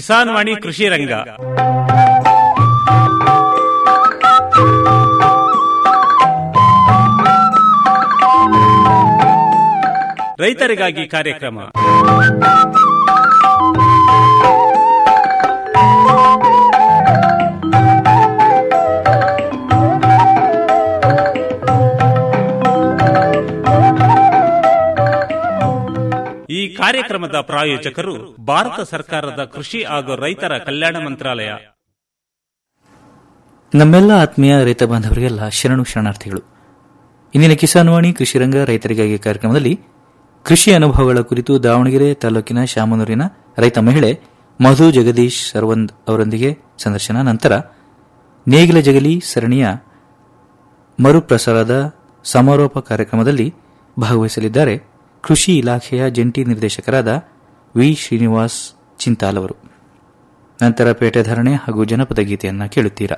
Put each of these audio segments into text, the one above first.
ಕಿಸಾನ್ ವಾಣಿ ಕೃಷಿ ರಂಗ ರೈತರಿಗಾಗಿ ಕಾರ್ಯಕ್ರಮ ಈ ಕಾರ್ಯಕ್ರಮದ ಪ್ರಾಯೋಜಕರು ಭಾರತ ಸರ್ಕಾರದ ಕೃಷಿ ಹಾಗೂ ರೈತರ ಕಲ್ಯಾಣ ಮಂತ್ರಾಲಯ ನಮ್ಮೆಲ್ಲ ಆತ್ಮೀಯ ರೈತ ಬಾಂಧವರಿಗೆಲ್ಲ ಶರಣು ಶರಣಾರ್ಥಿಗಳು ಇಂದಿನ ಕಿಸಾನ್ವಾಣಿ ಕೃಷಿರಂಗ ರೈತರಿಗಾಗಿ ಕಾರ್ಯಕ್ರಮದಲ್ಲಿ ಕೃಷಿ ಅನುಭವಗಳ ಕುರಿತು ದಾವಣಗೆರೆ ತಾಲೂಕಿನ ಶಾಮನೂರಿನ ರೈತ ಮಹಿಳೆ ಮಧು ಜಗದೀಶ್ ಸರ್ವಂದ್ ಅವರೊಂದಿಗೆ ಸಂದರ್ಶನ ನಂತರ ನೇಗಿಲ ಜಗಲಿ ಸರಣಿಯ ಮರುಪ್ರಸಾರದ ಸಮಾರೋಪ ಕಾರ್ಯಕ್ರಮದಲ್ಲಿ ಭಾಗವಹಿಸಲಿದ್ದಾರೆ ಕೃಷಿ ಇಲಾಖೆಯ ಜಂಟಿ ನಿರ್ದೇಶಕರಾದ ವಿ ಶ್ರೀನಿವಾಸ್ ಚಿಂತಾಲ್ ಅವರು ನಂತರ ಪೇಟೆ ಧಾರಣೆ ಹಾಗೂ ಜನಪದ ಗೀತೆಯನ್ನ ಕೇಳುತ್ತೀರಾ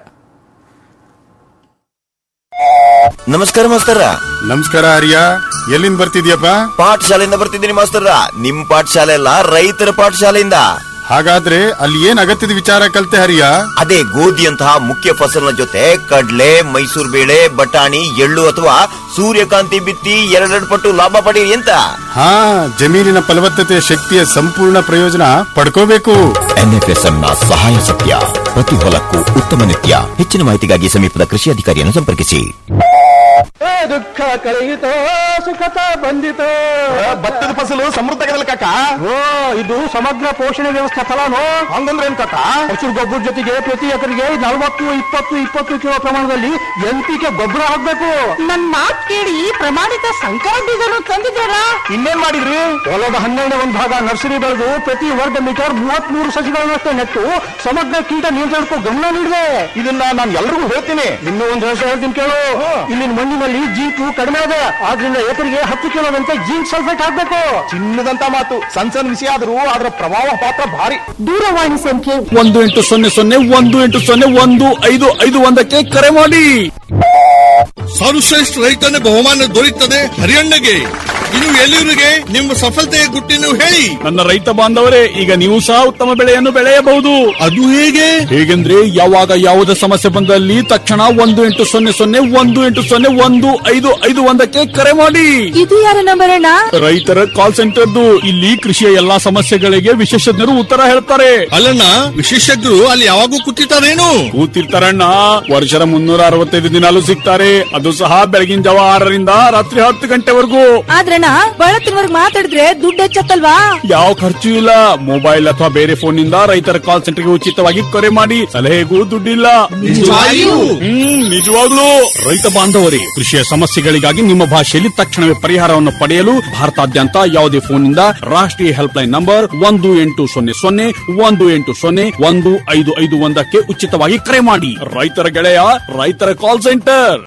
ನಮಸ್ಕಾರ ಮಾಸ್ತರ ನಮಸ್ಕಾರ ಹರಿಯ ಎಲ್ಲಿಂದ ಬರ್ತಿದ್ಯಪ್ಪ ಪಾಠಶಾಲೆಯಿಂದ ಬರ್ತಿದ್ದೀನಿ ಮಾಸ್ತರ ನಿಮ್ ಪಾಠಶಾಲೆ ಅಲ್ಲ ರೈತರ ಪಾಠಶಾಲೆಯಿಂದ ಹಾಗಾದ್ರೆ ಅಲ್ಲಿ ಏನ್ ಅಗತ್ಯದ ವಿಚಾರ ಕಲ್ತೆ ಹರಿಯ ಅದೇ ಗೋಧಿಯಂತಹ ಮುಖ್ಯ ಫಸಲಿನ ಜೊತೆ ಕಡ್ಲೆ ಮೈಸೂರು ಬೇಳೆ ಬಟಾಣಿ ಎಳ್ಳು ಅಥವಾ ಸೂರ್ಯಕಾಂತಿ ಬಿತ್ತಿ ಎರಡೆರಡು ಪಟ್ಟು ಲಾಭ ಪಡೀರಿ ಅಂತ ಹಾ ಜಮೀನಿನ ಫಲವತ್ತತೆ ಶಕ್ತಿಯ ಸಂಪೂರ್ಣ ಪ್ರಯೋಜನ ಪಡ್ಕೋಬೇಕು ಎನ್ಎಫ್ಎಸ್ಎಂ ನ ಸಹಾಯ ಸತ್ಯ ಪ್ರತಿ ಹೊಲಕ್ಕೂ ಉತ್ತಮ ನಿತ್ಯ ಹೆಚ್ಚಿನ ಮಾಹಿತಿಗಾಗಿ ಸಮೀಪದ ಕೃಷಿ ಅಧಿಕಾರಿಯನ್ನು ಸಂಪರ್ಕಿಸಿ ದುಃಖ ಕಳೆಯಿತೋ ಸುಖತ ಬಂದಿತೋ ಭತ್ತದ ಫಸಲು ಸಮೃದ್ಧಗದಲ್ಲ ಕಾಕ ಓ ಇದು ಸಮಗ್ರ ಪೋಷಣೆ ವ್ಯವಸ್ಥೆ ಫಲಾನು ಹಂಗಂದ್ರೆ ಏನ್ ಕಾಕ ಹಸಿರು ಗೊಬ್ಬರ ಜೊತೆಗೆ ಪ್ರತಿ ಎಕರೆಗೆ ನಲವತ್ತು ಇಪ್ಪತ್ತು ಇಪ್ಪತ್ತು ಕಿಲೋ ಪ್ರಮಾಣದಲ್ಲಿ ಎನ್ಪಿಕೆ ಗೊಬ್ಬರ ಹಾಕ್ಬೇಕು ನನ್ ಮಾತ್ ಕೇಳಿ ಪ್ರಮಾಣಿತ ಸಂಕರ ಬೀಜನು ತಂದಿದ್ದಾರಾ ಇನ್ನೇನ್ ಮಾಡಿದ್ರಿ ಹೊಲದ ಹನ್ನೆರಡು ಒಂದು ಭಾಗ ನರ್ಸರಿ ಬೆಳೆದು ಪ್ರತಿ ವರ್ಗ ಮೀಟರ್ ಮೂವತ್ತ್ ಮೂರು ಸಸಿಗಳನ್ನಷ್ಟೇ ನೆಟ್ಟು ಸಮಗ್ರ ಕೀಟ ನಿಯಂತ್ರಣಕ್ಕೂ ಗಮನ ನೀಡಿದೆ ಇದನ್ನ ನಾನು ಎಲ್ರಿಗೂ ಹೇಳ್ತೀನಿ ಇನ್ನೂ ಒಂದು ರಹಸ್ಯ ಹೇಳ್ತೀನಿ ಕೇಳು ಇಲ್ಲಿನ ಮಣ್ಣಿನಲ್ಲಿ ಜೀಪು ಕಡಿಮೆ ಇದೆ ಆದ್ರಿಂದ ಎಕರೆಗೆ ಹತ್ತು ಕಿಲೋದಂತೆ ಜಿಂಕ್ ಸಲ್ಫೇಟ್ ಹಾಕ್ಬೇಕು ಚಿನ್ನದಂತ ಮಾತು ಸಣ್ಣ ಸಣ್ಣ ವಿಷಯ ಆದ್ರೂ ಅದರ ಪ್ರಭಾವ ಪಾತ್ರ ಭಾರಿ ದೂರವಾಣಿ ಸಂಖ್ಯೆ ಒಂದು ಎಂಟು ಸೊನ್ನೆ ಸೊನ್ನೆ ಒಂದು ಎಂಟು ಸೊನ್ನೆ ಒಂದು ಐದು ಐದು ಒಂದಕ್ಕೆ ಕರೆ ಮಾಡಿ ಸರ್ವಶ್ರೇಷ್ಠ ರೈತನ ಬಹುಮಾನ ದೊರೆಯುತ್ತದೆ ಹರಿಯಣ್ಣಗೆ ಇನ್ನು ಎಲ್ಲಿವರಿಗೆ ನಿಮ್ಮ ಸಫಲತೆಯ ಗುಟ್ಟಿನ ಹೇಳಿ ನನ್ನ ರೈತ ಬಾಂಧವರೇ ಈಗ ನೀವು ಸಹ ಉತ್ತಮ ಬೆಳೆಯನ್ನು ಬೆಳೆಯಬಹುದು ಅದು ಹೇಗೆ ಹೇಗೆಂದ್ರೆ ಯಾವಾಗ ಯಾವುದೇ ಸಮಸ್ಯೆ ಬಂದಲ್ಲಿ ತಕ್ಷಣ ಒಂದು ಎಂಟು ಸೊನ್ನೆ ಸೊನ್ನೆ ಒಂದು ಎಂಟು ಸೊನ್ನೆ ಒಂದು ಐದು ಐದು ಒಂದಕ್ಕೆ ಕರೆ ಮಾಡಿ ಇದು ಯಾರ ನಂಬರ್ ಅಣ್ಣ ರೈತರ ಕಾಲ್ ಸೆಂಟರ್ದು ಇಲ್ಲಿ ಕೃಷಿಯ ಎಲ್ಲಾ ಸಮಸ್ಯೆಗಳಿಗೆ ವಿಶೇಷಜ್ಞರು ಉತ್ತರ ಹೇಳ್ತಾರೆ ಅಲ್ಲಣ್ಣ ವಿಶೇಷಜ್ಞರು ಅಲ್ಲಿ ಯಾವಾಗೂ ಕೂತಿರ್ತಾರೇನು ಕೂತಿರ್ತಾರಣ್ಣ ವರ್ಷದ ಮುನ್ನೂರ ಅರವತ್ತೈದು ದಿನಾಲು ಸಿಗ್ತಾರೆ ಅದು ಸಹ ಬೆಳಗಿನ ಜಾವ ಆರರಿಂದ ರಾತ್ರಿ ಹತ್ತು ಗಂಟೆವರೆಗೂ ಆದ್ರಣ್ಣ ಬಳತ್ತಿನವರ್ಗ್ ಮಾತಾಡಿದ್ರೆ ದುಡ್ಡು ಹೆಚ್ಚತ್ತಲ್ವಾ ಯಾವ ಖರ್ಚು ಇಲ್ಲ ಮೊಬೈಲ್ ಅಥವಾ ಬೇರೆ ಫೋನ್ ನಿಂದ ರೈತರ ಕಾಲ್ ಸೆಂಟರ್ಗೆ ಉಚಿತವಾಗಿ ಕರೆ ಮಾಡಿ ಸಲಹೆಗೂ ದುಡ್ಡಿಲ್ಲ ನಿಜವಾಗಿಯೂ? ಹ್ಮ್ ನಿಜವಾಗ್ಲೂ ರೈತ ಬಾಂಧವರೇ ಕೃಷಿಯ ಸಮಸ್ಯೆಗಳಿಗಾಗಿ ನಿಮ್ಮ ಭಾಷೆಯಲ್ಲಿ ತಕ್ಷಣವೇ ಪರಿಹಾರವನ್ನು ಪಡೆಯಲು ಭಾರತಾದ್ಯಂತ ಯಾವುದೇ ಫೋನ್ ನಿಂದ ರಾಷ್ಟ್ರೀಯ ಹೆಲ್ಪ್ ಲೈನ್ ನಂಬರ್ ಒಂದು ಎಂಟು ಸೊನ್ನೆ ಸೊನ್ನೆ ಒಂದು ಎಂಟು ಸೊನ್ನೆ ಒಂದು ಐದು ಐದು ಒಂದಕ್ಕೆ ಉಚಿತವಾಗಿ ಕರೆ ಮಾಡಿ ರೈತರ ಗೆಳೆಯ ರೈತರ ಕಾಲ್ ಸೆಂಟರ್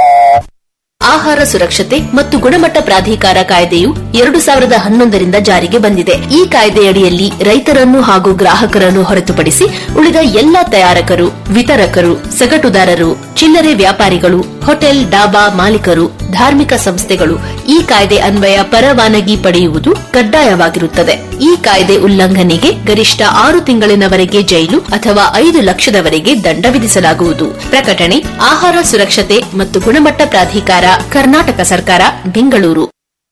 ಆಹಾರ ಸುರಕ್ಷತೆ ಮತ್ತು ಗುಣಮಟ್ಟ ಪ್ರಾಧಿಕಾರ ಕಾಯ್ದೆಯು ಎರಡು ಸಾವಿರದ ಹನ್ನೊಂದರಿಂದ ಜಾರಿಗೆ ಬಂದಿದೆ ಈ ಕಾಯ್ದೆಯಡಿಯಲ್ಲಿ ರೈತರನ್ನು ಹಾಗೂ ಗ್ರಾಹಕರನ್ನು ಹೊರತುಪಡಿಸಿ ಉಳಿದ ಎಲ್ಲ ತಯಾರಕರು ವಿತರಕರು ಸಗಟುದಾರರು ಚಿಲ್ಲರೆ ವ್ಯಾಪಾರಿಗಳು ಹೋಟೆಲ್ ಡಾಬಾ ಮಾಲೀಕರು ಧಾರ್ಮಿಕ ಸಂಸ್ಥೆಗಳು ಈ ಕಾಯ್ದೆ ಅನ್ವಯ ಪರವಾನಗಿ ಪಡೆಯುವುದು ಕಡ್ಡಾಯವಾಗಿರುತ್ತದೆ ಈ ಕಾಯ್ದೆ ಉಲ್ಲಂಘನೆಗೆ ಗರಿಷ್ಠ ಆರು ತಿಂಗಳಿನವರೆಗೆ ಜೈಲು ಅಥವಾ ಐದು ಲಕ್ಷದವರೆಗೆ ದಂಡ ವಿಧಿಸಲಾಗುವುದು ಪ್ರಕಟಣೆ ಆಹಾರ ಸುರಕ್ಷತೆ ಮತ್ತು ಗುಣಮಟ್ಟ ಪ್ರಾಧಿಕಾರ ಕರ್ನಾಟಕ ಸರ್ಕಾರ ಬೆಂಗಳೂರು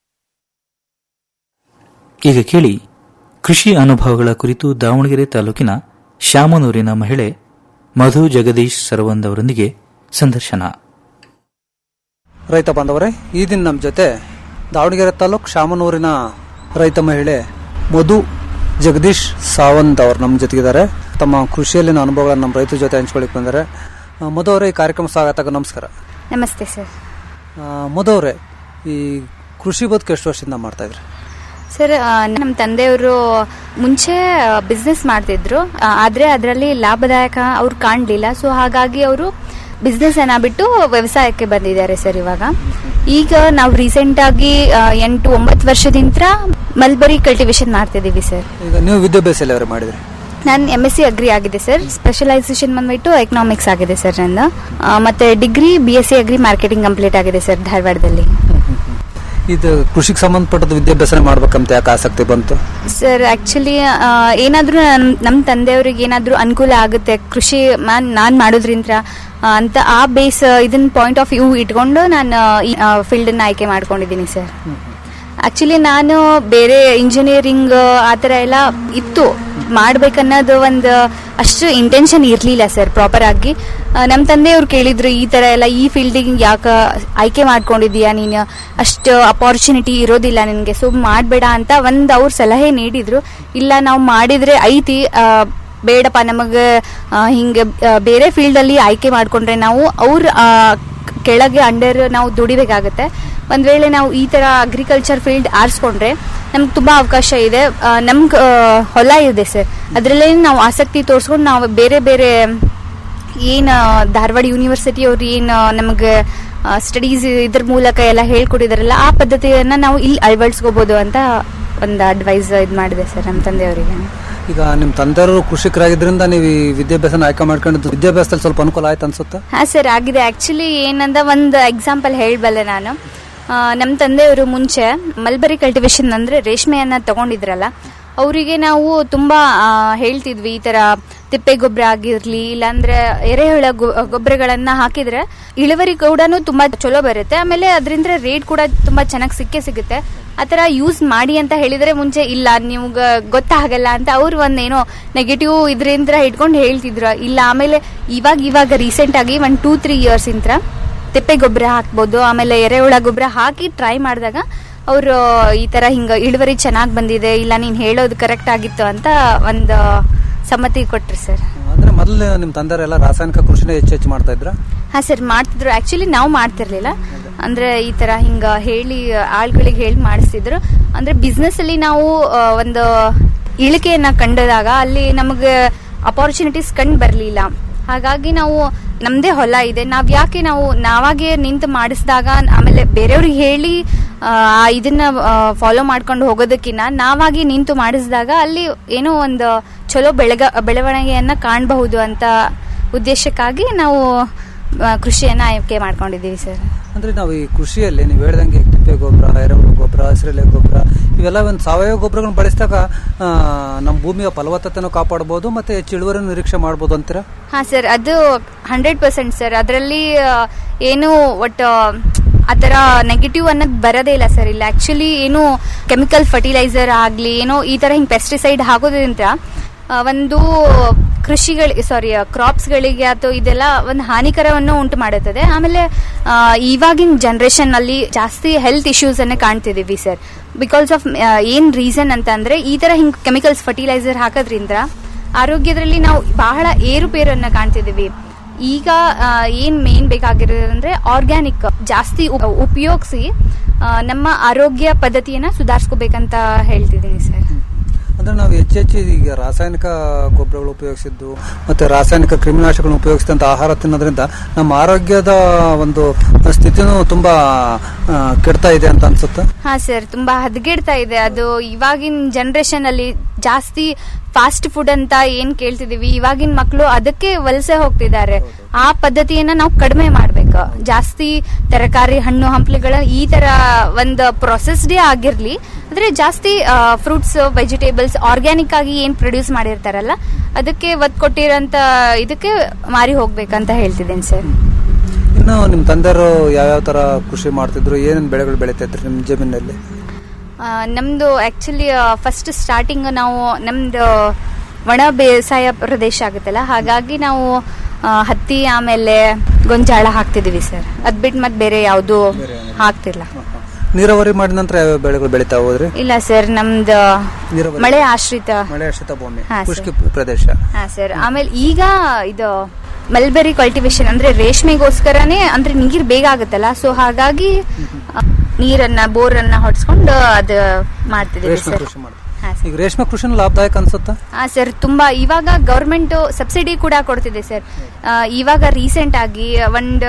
ಈಗ ಕೇಳಿ ಕೃಷಿ ಅನುಭವಗಳ ಕುರಿತು ದಾವಣಗೆರೆ ತಾಲೂಕಿನ ಶಾಮನೂರಿನ ಮಹಿಳೆ ಮಧು ಜಗದೀಶ್ ಸರ್ವಂದ್ ಅವರೊಂದಿಗೆ ಸಂದರ್ಶನ ರೈತ ಬಾಂಧವರೇ ಈ ದಿನ ನಮ್ಮ ಜೊತೆ ದಾವಣಗೆರೆ ತಾಲೂಕು ಶಾಮನೂರಿನ ರೈತ ಮಹಿಳೆ ಮಧು ಜಗದೀಶ್ ಸಾವಂತ್ ಅವರು ನಮ್ಮ ಜೊತೆಗಿದ್ದಾರೆ ತಮ್ಮ ಕೃಷಿಯಲ್ಲಿನ ಅನುಭವಗಳನ್ನು ನಮ್ಮ ರೈತರ ಜೊತೆ ಹಂಚ್ಕೊಳ್ಳಿಕ್ ಬಂದರೆ ಆ, ಮಧು ಅವರೇ ಈ ಕಾರ್ಯಕ್ರಮ ಸ್ವಾಗತ ನಮಸ್ಕಾರ ನಮಸ್ತೆ ಸರ್ ಆ, ಮಧು ಅವರೇ ಈ ಕೃಷಿ ಬದುಕು ಎಷ್ಟು ವರ್ಷದಿಂದ ಮಾಡ್ತಾ ಇದ್ರಿ ಸರ್ ನಮ್ಮ ತಂದೆಯವರು ಮುಂಚೆ ಬಿಸ್ನೆಸ್ ಮಾಡ್ತಿದ್ರು ಆ, ಆದ್ರೆ ಅದರಲ್ಲಿ ಲಾಭದಾಯಕ ಅವ್ರು ಕಾಣಲಿಲ್ಲ ಸೊ ಹಾಗಾಗಿ ಅವರು ಬಿಸ್ನೆಸ್ ಅನ್ನ ಬಿಟ್ಟು ವ್ಯವಸಾಯಕ್ಕೆ ಬಂದಿದ್ದಾರೆ ಸರ್ ಇವಾಗ ಈಗ ನಾವು ರೀಸೆಂಟ್ ಆಗಿ ಆ, ಎಂಟು ಒಂಬತ್ತು ವರ್ಷದಿಂದ ಮಲ್ಬರಿ ಕಲ್ಟಿವೇಶನ್ ಮಾಡ್ತಿದ್ದೀವಿ ಸರ್ ಈಗ ನೀವು ವಿದ್ಯಾಭ್ಯಾಸ ಎಲ್ಲ ಮಾಡಿದ್ರಿ ನಾನು ಎಮ್ ಎಸ್ ಸಿ ಅಗ್ರಿ ಆಗಿದೆ ಸರ್ ಸ್ಪೆಷಲೈಸೇಷನ್ ಬಂದ್ಬಿಟ್ಟು ಎಕನಾಮಿಕ್ಸ್ ಆಗಿದೆ ಸರ್ ನಂದು ಆ, ಮತ್ತೆ degree B S C agri marketing complete ಆಗಿದೆ ಸರ್ ಧಾರವಾಡದಲ್ಲಿ ಇದು ಕೃಷಿಗೆ ಸಂಬಂಧಪಟ್ಟದ ವಿದ್ಯಾಭ್ಯಾಸ ಮಾಡ್ಬೇಕಂತ ಯಾಕೆ ಆಸಕ್ತಿ ಬಂತು ಸರ್ ಆಕ್ಚುಲಿ ಏನಾದ್ರೂ ನಮ್ ನಮ್ಮ ತಂದೆಯವ್ರಿಗೆ ಏನಾದ್ರೂ ಅನುಕೂಲ ಆಗುತ್ತೆ ಕೃಷಿ ನಾನ್ ನಾನ್ ಮಾಡೋದ್ರಿಂದ ಆ, ಅಂತ ಆ ಬೇಸ್ ಇದನ್ನ ಪಾಯಿಂಟ್ ಆಫ್ ವ್ಯೂ ಇಟ್ಕೊಂಡು ನಾನು ಈ ಫೀಲ್ಡ್ ಅನ್ನ ಆಯ್ಕೆ ಮಾಡ್ಕೊಂಡಿದ್ದೀನಿ ಸರ್ ಆಕ್ಚುಲಿ ನಾನು ಬೇರೆ ಇಂಜಿನಿಯರಿಂಗ್ ಆ ಥರ ಎಲ್ಲ ಇತ್ತು ಮಾಡ್ಬೇಕನ್ನೋದು ಒಂದು ಅಷ್ಟು ಇಂಟೆನ್ಷನ್ ಇರಲಿಲ್ಲ ಸರ್ ಪ್ರಾಪರ್ ಆಗಿ ನಮ್ಮ ತಂದೆಯವ್ರು ಕೇಳಿದ್ರು ಈ ಥರ ಎಲ್ಲ ಈ ಫೀಲ್ಡಿಗೆ ಯಾಕೆ ಆಯ್ಕೆ ಮಾಡ್ಕೊಂಡಿದೀಯಾ ನೀನು ಅಷ್ಟು ಅಪಾರ್ಚುನಿಟಿ ಇರೋದಿಲ್ಲ ನಿನಗೆ ಸೊ ಮಾಡಬೇಡ ಅಂತ ಒಂದು ಅವ್ರು ಸಲಹೆ ನೀಡಿದ್ರು ಇಲ್ಲ ನಾವು ಮಾಡಿದ್ರೆ ಐತಿ ಆ, ಬೇಡಪ್ಪ ನಮಗೆ ಹಿಂಗೆ ಆ, ಬೇರೆ ಫೀಲ್ಡಲ್ಲಿ ಆಯ್ಕೆ ಮಾಡ್ಕೊಂಡ್ರೆ ನಾವು ಅವ್ರ ಆ, ಕೆಳಗೆ ಅಂಡರ್ ನಾವು ದುಡಿಬೇಕಾಗತ್ತೆ ಒಂದ್ ವೇಳೆ ನಾವು ಈ ತರ ಅಗ್ರಿಕಲ್ಚರ್ ಫೀಲ್ಡ್ ಆರಿಸ್ಕೊಂಡ್ರೆ ನಮ್ಗೆ ತುಂಬಾ ಅವಕಾಶ ಇದೆ ನಮ್ಗೆ ಹೊಲ ಇದೆ ಸರ್ ಅದರಲ್ಲೇ ನಾವು ಆಸಕ್ತಿ ತೋರಿಸ್ಕೊಂಡು ನಾವು ಬೇರೆ ಬೇರೆ ಏನು ಧಾರವಾಡ ಯೂನಿವರ್ಸಿಟಿ ಅವ್ರು ಏನು ನಮಗೆ ಸ್ಟಡೀಸ್ ಇದ್ರ ಮೂಲಕ ಎಲ್ಲ ಹೇಳ್ಕೊಟ್ಟಿದಾರಲ್ಲ ಆ ಪದ್ಧತಿಯನ್ನ ನಾವು ಇಲ್ಲಿ ಅಳವಡಿಸ್ಕೋಬಹುದು ಅಂತ ಒಂದು ಅಡ್ವೈಸ್ ಇದು ಮಾಡಿದೆ ಸರ್ ನಮ್ಮ ತಂದೆಯವರಿಗೆ ಈಗ ನಿಮ್ಮ ತಂದೆಯವರು ಕೃಷಿಕರಾಗಿದ್ರಿಂದ ನೀವು ಈ ವಿದ್ಯಾಭ್ಯಾಸನ ಆಯ್ಕೆ ಮಾಡ್ಕೊಂಡಿದ್ದು ವಿದ್ಯಾಭ್ಯಾಸದಲ್ಲಿ ಸ್ವಲ್ಪ ಅನುಕೂಲ ಆಯ್ತು ಅನ್ಸುತ್ತೆ ಹಾ ಸರ್ ಆಗಿದೆ ಆಕ್ಚುಲಿ ಏನಂದ ಒಂದು ಎಕ್ಸಾಂಪಲ್ ಹೇಳಬಲ್ಲೆ ನಾನು ನಮ್ಮ ತಂದೆಯವರು ಮುಂಚೆ ಮಲ್ಬರಿ ಕಲ್ಟಿವೇಶನ್ ಅಂದ್ರೆ ರೇಷ್ಮೆಯನ್ನ ತಗೊಂಡಿದ್ರಲ್ಲ ಅವರಿಗೆ ನಾವು ತುಂಬಾ ಆ, ಹೇಳ್ತಿದ್ವಿ ಈ ತರ ತಿಪ್ಪೆ ಗೊಬ್ಬರ ಆಗಿರ್ಲಿ ಇಲ್ಲಾಂದ್ರೆ ಎರೆಹುಳ ಗೊ- ಗೊಬ್ಬರಗಳನ್ನ ಹಾಕಿದ್ರೆ ಇಳುವರಿ ಕೂಡ ತುಂಬಾ ಚಲೋ ಬರುತ್ತೆ ಆಮೇಲೆ ಅದರಿಂದ ರೇಟ್ ಕೂಡ ತುಂಬಾ ಚೆನ್ನಾಗಿ ಸಿಕ್ಕೇ ಸಿಗುತ್ತೆ ಆತರ ಯೂಸ್ ಮಾಡಿ ಅಂತ ಹೇಳಿದ್ರೆ ಮುಂಚೆ ಇಲ್ಲ ನಿಮ್ಗೆ ಗೊತ್ತಾಗಲ್ಲ ಅಂತ ಅವ್ರು ಒಂದೇನೋ ನೆಗೆಟಿವ್ ಇದರಿಂದ ಇಟ್ಕೊಂಡು ಹೇಳ್ತಿದ್ರು ಇಲ್ಲ ಆಮೇಲೆ ಇವಾಗ ಇವಾಗ ರೀಸೆಂಟ್ ಆಗಿ ಒನ್ ಟೂ ತ್ರೀ ಇಯರ್ಸ್ ಇಂತ್ರ ತಿಪ್ಪೆ ಗೊಬ್ಬರ ಹಾಕ್ಬೋದು ಆಮೇಲೆ ಎರೆಹುಳ ಗೊಬ್ಬರ ಹಾಕಿ ಟ್ರೈ ಮಾಡಿದಾಗ ಅವರು ಈ ತರ ಹಿಂಗ ಇಳುವರಿ ಚೆನ್ನಾಗಿ ಬಂದಿದೆ ಇಲ್ಲ ನೀನ್ ಹೇಳೋದು ಕರೆಕ್ಟ್ ಆಗಿತ್ತು ಅಂತ ಒಂದು ಸಮ್ಮತಿ ಕೊಟ್ರಿ ಸರ್ ಅಂದ್ರೆ ಮೊದಲು ನಿಮ್ಮ ತಂದೆಯವರೆಲ್ಲ ರಾಸಾಯನಿಕ ಕೃಷಿನೇ ಹೆಚ್ಚು ಹೆಚ್ಚು ಮಾಡ್ತಾ ಇದ್ರ ಹಾ ಸರ್ ಮಾಡ್ತಿದ್ರು ಆಕ್ಚುಲಿ ನಾವು ಮಾಡ್ತಿರ್ಲಿಲ್ಲ ಅಂದ್ರೆ ಈ ತರ ಹಿಂಗ ಹೇಳಿ ಆಳ್ಗಳಿಗೆ ಹೇಳಿ ಮಾಡಿಸ್ತಿದ್ರು ಅಂದ್ರೆ ಬಿಸ್ನೆಸ್ ಅಲ್ಲಿ ನಾವು ಆ, ಒಂದು ಇಳಿಕೆಯನ್ನ ಕಂಡದಾಗ ಅಲ್ಲಿ ನಮಗೆ ಅಪಾರ್ಚುನಿಟೀಸ್ ಕಂಡು ಬರಲಿಲ್ಲ ಹಾಗಾಗಿ ನಾವು ನಮ್ದೇ ಹೊಲ ಇದೆ ನಾವ್ ಯಾಕೆ ನಾವು ನಾವಾಗೆ ನಿಂತು ಮಾಡಿಸಿದಾಗ ಆಮೇಲೆ ಬೇರೆಯವ್ರಿಗೆ ಹೇಳಿ ಆ, ಇದನ್ನ ಫಾಲೋ ಮಾಡ್ಕೊಂಡು ಹೋಗೋದಕ್ಕಿಂತ ನಾವಾಗಿ ನಿಂತು ಮಾಡಿಸಿದಾಗ ಅಲ್ಲಿ ಏನೋ ಒಂದು ಚಲೋ ಬೆಳಗ ಬೆಳವಣಿಗೆಯನ್ನ ಕಾಣಬಹುದು ಅಂತ ಉದ್ದೇಶಕ್ಕಾಗಿ ನಾವು ಆ, ಕೃಷಿಯನ್ನ ಆಯ್ಕೆ ಮಾಡ್ಕೊಂಡಿದ್ದೀವಿ ಸರ್ ಅಂದ್ರೆ ನಾವು ಈ ಕೃಷಿಯಲ್ಲಿ ನೀವು ಹೇಳ್ದಂಗೆ ತಿಪ್ಪೆ ಗೊಬ್ಬರ ಎರೆಹುಳು ಗೊಬ್ಬರ ಹಸಿರೆಲೆ ಗೊಬ್ಬರ ಇವೆಲ್ಲ ಒಂದು ಸಾವಯವ ಗೊಬ್ಬರಗಳನ್ನ ಬಳಸಿದಾಗ ಆ, ನಮ್ಮ ಭೂಮಿಯ ಫಲವತ್ತತೆನೂ ಕಾಪಾಡಬಹುದು ಮತ್ತೆ ಹೆಚ್ಚು ಇಳುವರಿ ನಿರೀಕ್ಷೆ ಮಾಡ್ಬೋದು ಅಂತೀರಾ ಹಾ ಸರ್ ಅದು ಹಂಡ್ರೆಡ್ ಪರ್ಸೆಂಟ್ ಸರ್ ಅದರಲ್ಲಿ ಏನು ಒಟ್ಟು ಆ ಥರ ನೆಗೆಟಿವ್ ಅನ್ನೋದು ಬರೋದೇ ಇಲ್ಲ ಸರ್ ಇಲ್ಲ ಆಕ್ಚುಲಿ ಏನು ಕೆಮಿಕಲ್ ಫರ್ಟಿಲೈಸರ್ ಆಗಲಿ ಏನೋ ಈ ಥರ ಹಿಂಗೆ ಪೆಸ್ಟಿಸೈಡ್ ಹಾಕೋದ್ರಿಂದ ಆ, ಒಂದು ಕೃಷಿಗಳಿಗೆ ಸಾರಿ ಕ್ರಾಪ್ಸ್ಗಳಿಗೆ ಅಥವಾ ಇದೆಲ್ಲ ಒಂದು ಹಾನಿಕರವನ್ನು ಉಂಟು ಮಾಡುತ್ತದೆ ಆಮೇಲೆ ಆ, ಇವಾಗಿನ ಜನರೇಷನ್ ಅಲ್ಲಿ ಜಾಸ್ತಿ ಹೆಲ್ತ್ ಇಶ್ಯೂಸ್ ಅನ್ನೇ ಕಾಣ್ತಿದೀವಿ ಸರ್ ಬಿಕಾಸ್ ಆಫ್ ಏನ್ ರೀಸನ್ ಅಂತ ಅಂದ್ರೆ ಈ ತರ ಹಿಂಗ್ ಕೆಮಿಕಲ್ಸ್ ಫರ್ಟಿಲೈಸರ್ ಹಾಕೋದ್ರಿಂದ ಆರೋಗ್ಯದಲ್ಲಿ ನಾವು ಬಹಳ ಏರುಪೇರನ್ನ ಕಾಣ್ತಿದೀವಿ ಈಗ ಆ, ಏನ್ ಮೇನ್ ಬೇಕಾಗಿರೋದಂದ್ರೆ ಆರ್ಗ್ಯಾನಿಕ್ ಜಾಸ್ತಿ ಉಪ- ಉಪಯೋಗಿಸಿ ಆ, ನಮ್ಮ ಆರೋಗ್ಯ ಪದ್ಧತಿಯನ್ನ ಸುಧಾರಿಸ್ಕೋಬೇಕಂತ ಹೇಳ್ತಿದ್ದೀನಿ ಸರ್ ಅಂದ್ರೆ ನಾವು ಹೆಚ್ಚು ಹೆಚ್ಚು ಈಗ ರಾಸಾಯನಿಕ ಗೊಬ್ಬರಗಳು ಉಪಯೋಗಿಸಿದ್ದು ಮತ್ತೆ ರಾಸಾಯನಿಕ ಕ್ರಿಮಿನಾಶಕಗಳನ್ನು ಉಪಯೋಗಿಸಿದಂತ ಆಹಾರ ತಿನ್ನೋದ್ರಿಂದ ನಮ್ಮ ಆರೋಗ್ಯದ ಒಂದು ಸ್ಥಿತಿನೂ ತುಂಬಾ ಆ, ಕೆಡ್ತಾ ಇದೆ ಅಂತ ಅನ್ಸುತ್ತೆ ಹಾ ಸರ್ ತುಂಬಾ ಹದಗೆಡ್ತಾ ಇದೆ ಅದು ಇವಾಗಿನ ಜನರೇಷನ್ ಅಲ್ಲಿ ಜಾಸ್ತಿ ಫಾಸ್ಟ್ ಫುಡ್ ಅಂತ ಏನ್ ಕೇಳ್ತಿದೀವಿ ಇವಾಗಿನ ಮಕ್ಕಳು ಅದಕ್ಕೆ ವಲಸೆ ಹೋಗ್ತಿದ್ದಾರೆ ಆ ಪದ್ಧತಿಯನ್ನ ನಾವು ಕಡಿಮೆ ಮಾಡ್ಬೇಕು ಜಾಸ್ತಿ ತರಕಾರಿ ಹಣ್ಣು ಹಂಪಲುಗಳ ಈ ತರ ಒಂದು ಪ್ರೊಸೆಸ್ಡೇ ಆಗಿರ್ಲಿ ಅಂದ್ರೆ ಜಾಸ್ತಿ ಫ್ರೂಟ್ಸ್ ವೆಜಿಟೇಬಲ್ಸ್ ಆರ್ಗ್ಯಾನಿಕ್ ಆಗಿ ಏನ್ ಪ್ರೊಡ್ಯೂಸ್ ಮಾಡಿರ್ತಾರಲ್ಲ ಅದಕ್ಕೆ ಒತ್ತು ಕೊಟ್ಟಿರೋಂತ ಇದಕ್ಕೆ ಮಾರಿ ಹೋಗ್ಬೇಕಂತ ಹೇಳ್ತಿದ್ದೀನಿ ಸರ್ ಇನ್ನು ನಿಮ್ಮ ತಂದೆಯವರು ಯಾವ್ಯಾವ ತರ ಕೃಷಿ ಮಾಡ್ತಿದ್ರು ಏನೇನು ಬೆಳೆಗಳು ಬೆಳೀತಾ ಇದ್ರು ನಿಮ್ಮ ಜಮೀನಲ್ಲಿ ಆ, ನಮ್ದು ಆಕ್ಚುಲಿ ಫಸ್ಟ್ ಸ್ಟಾರ್ಟಿಂಗ್ ನಾವು ನಮ್ದು ಒಣ ಬೇಸಾಯ ಪ್ರದೇಶ ಆಗುತ್ತಲ್ಲ ಹಾಗಾಗಿ ನಾವು ಆ, ಹತ್ತಿ ಆಮೇಲೆ ಗೊಂಜಾಳ ಹಾಕ್ತಿದೀವಿ ಸರ್ ಅದ್ ಬಿಟ್ಟು ಮತ್ತೆ ಬೇರೆ ಯಾವುದು ಹಾಕ್ತಿಲ್ಲ ನೀರಾವರಿ ಮಾಡಿದ ನಂತರ ಯಾವ್ಯಾವ ಬೆಳೆಗಳು ಬೆಳೀತಾ ಹೋದ್ರಿ ಇಲ್ಲ ಸರ್ ನಮ್ದು ನೀರಾವರಿ ಮಳೆ ಆಶ್ರಿತ ಮಳೆ ಆಶ್ರಿತ ಭೂಮಿ ಹಾ, ಖುಷ್ಕಿ ಸರ್. ಪ್ರದೇಶ ಹಾ ಸರ್ ಆಮೇಲೆ ಈಗ ಇದು ಮಲ್ಬೆರಿ ಕಲ್ಟಿವೇಶನ್ ಅಂದ್ರೆ ರೇಷ್ಮೆಗೋಸ್ಕರನೇ ಅಂದ್ರೆ ನೀರ್ ಬೇಗ ಆಗುತ್ತಲ್ಲ ಸೊ ಹಾಗಾಗಿ ಆ, ನೀರನ್ನ ಬೋರನ್ನ ಹೊಡ್ಸ್ಕೊಂಡು ಅದು ಮಾಡ್ತಿದೀವಿ ರೇಷ್ಮೆ ಸರ್ ಕೃಷಿ ಮಾಡ್ತಾರೆ ಈಗ ರೇಷ್ಮೆ ಕೃಷಿನ ಲಾಭದಾಯಕ ಅನ್ಸುತ್ತಾ ಹಾ ಸರ್ ತುಂಬಾ ಇವಾಗ ಗೌರ್ಮೆಂಟ್ ಸಬ್ಸಿಡಿ ಕೂಡ ಕೊಡ್ತಿದೆ ಸರ್ ಆ, ಇವಾಗ ರೀಸೆಂಟ್ ಆಗಿ ಒಂದ್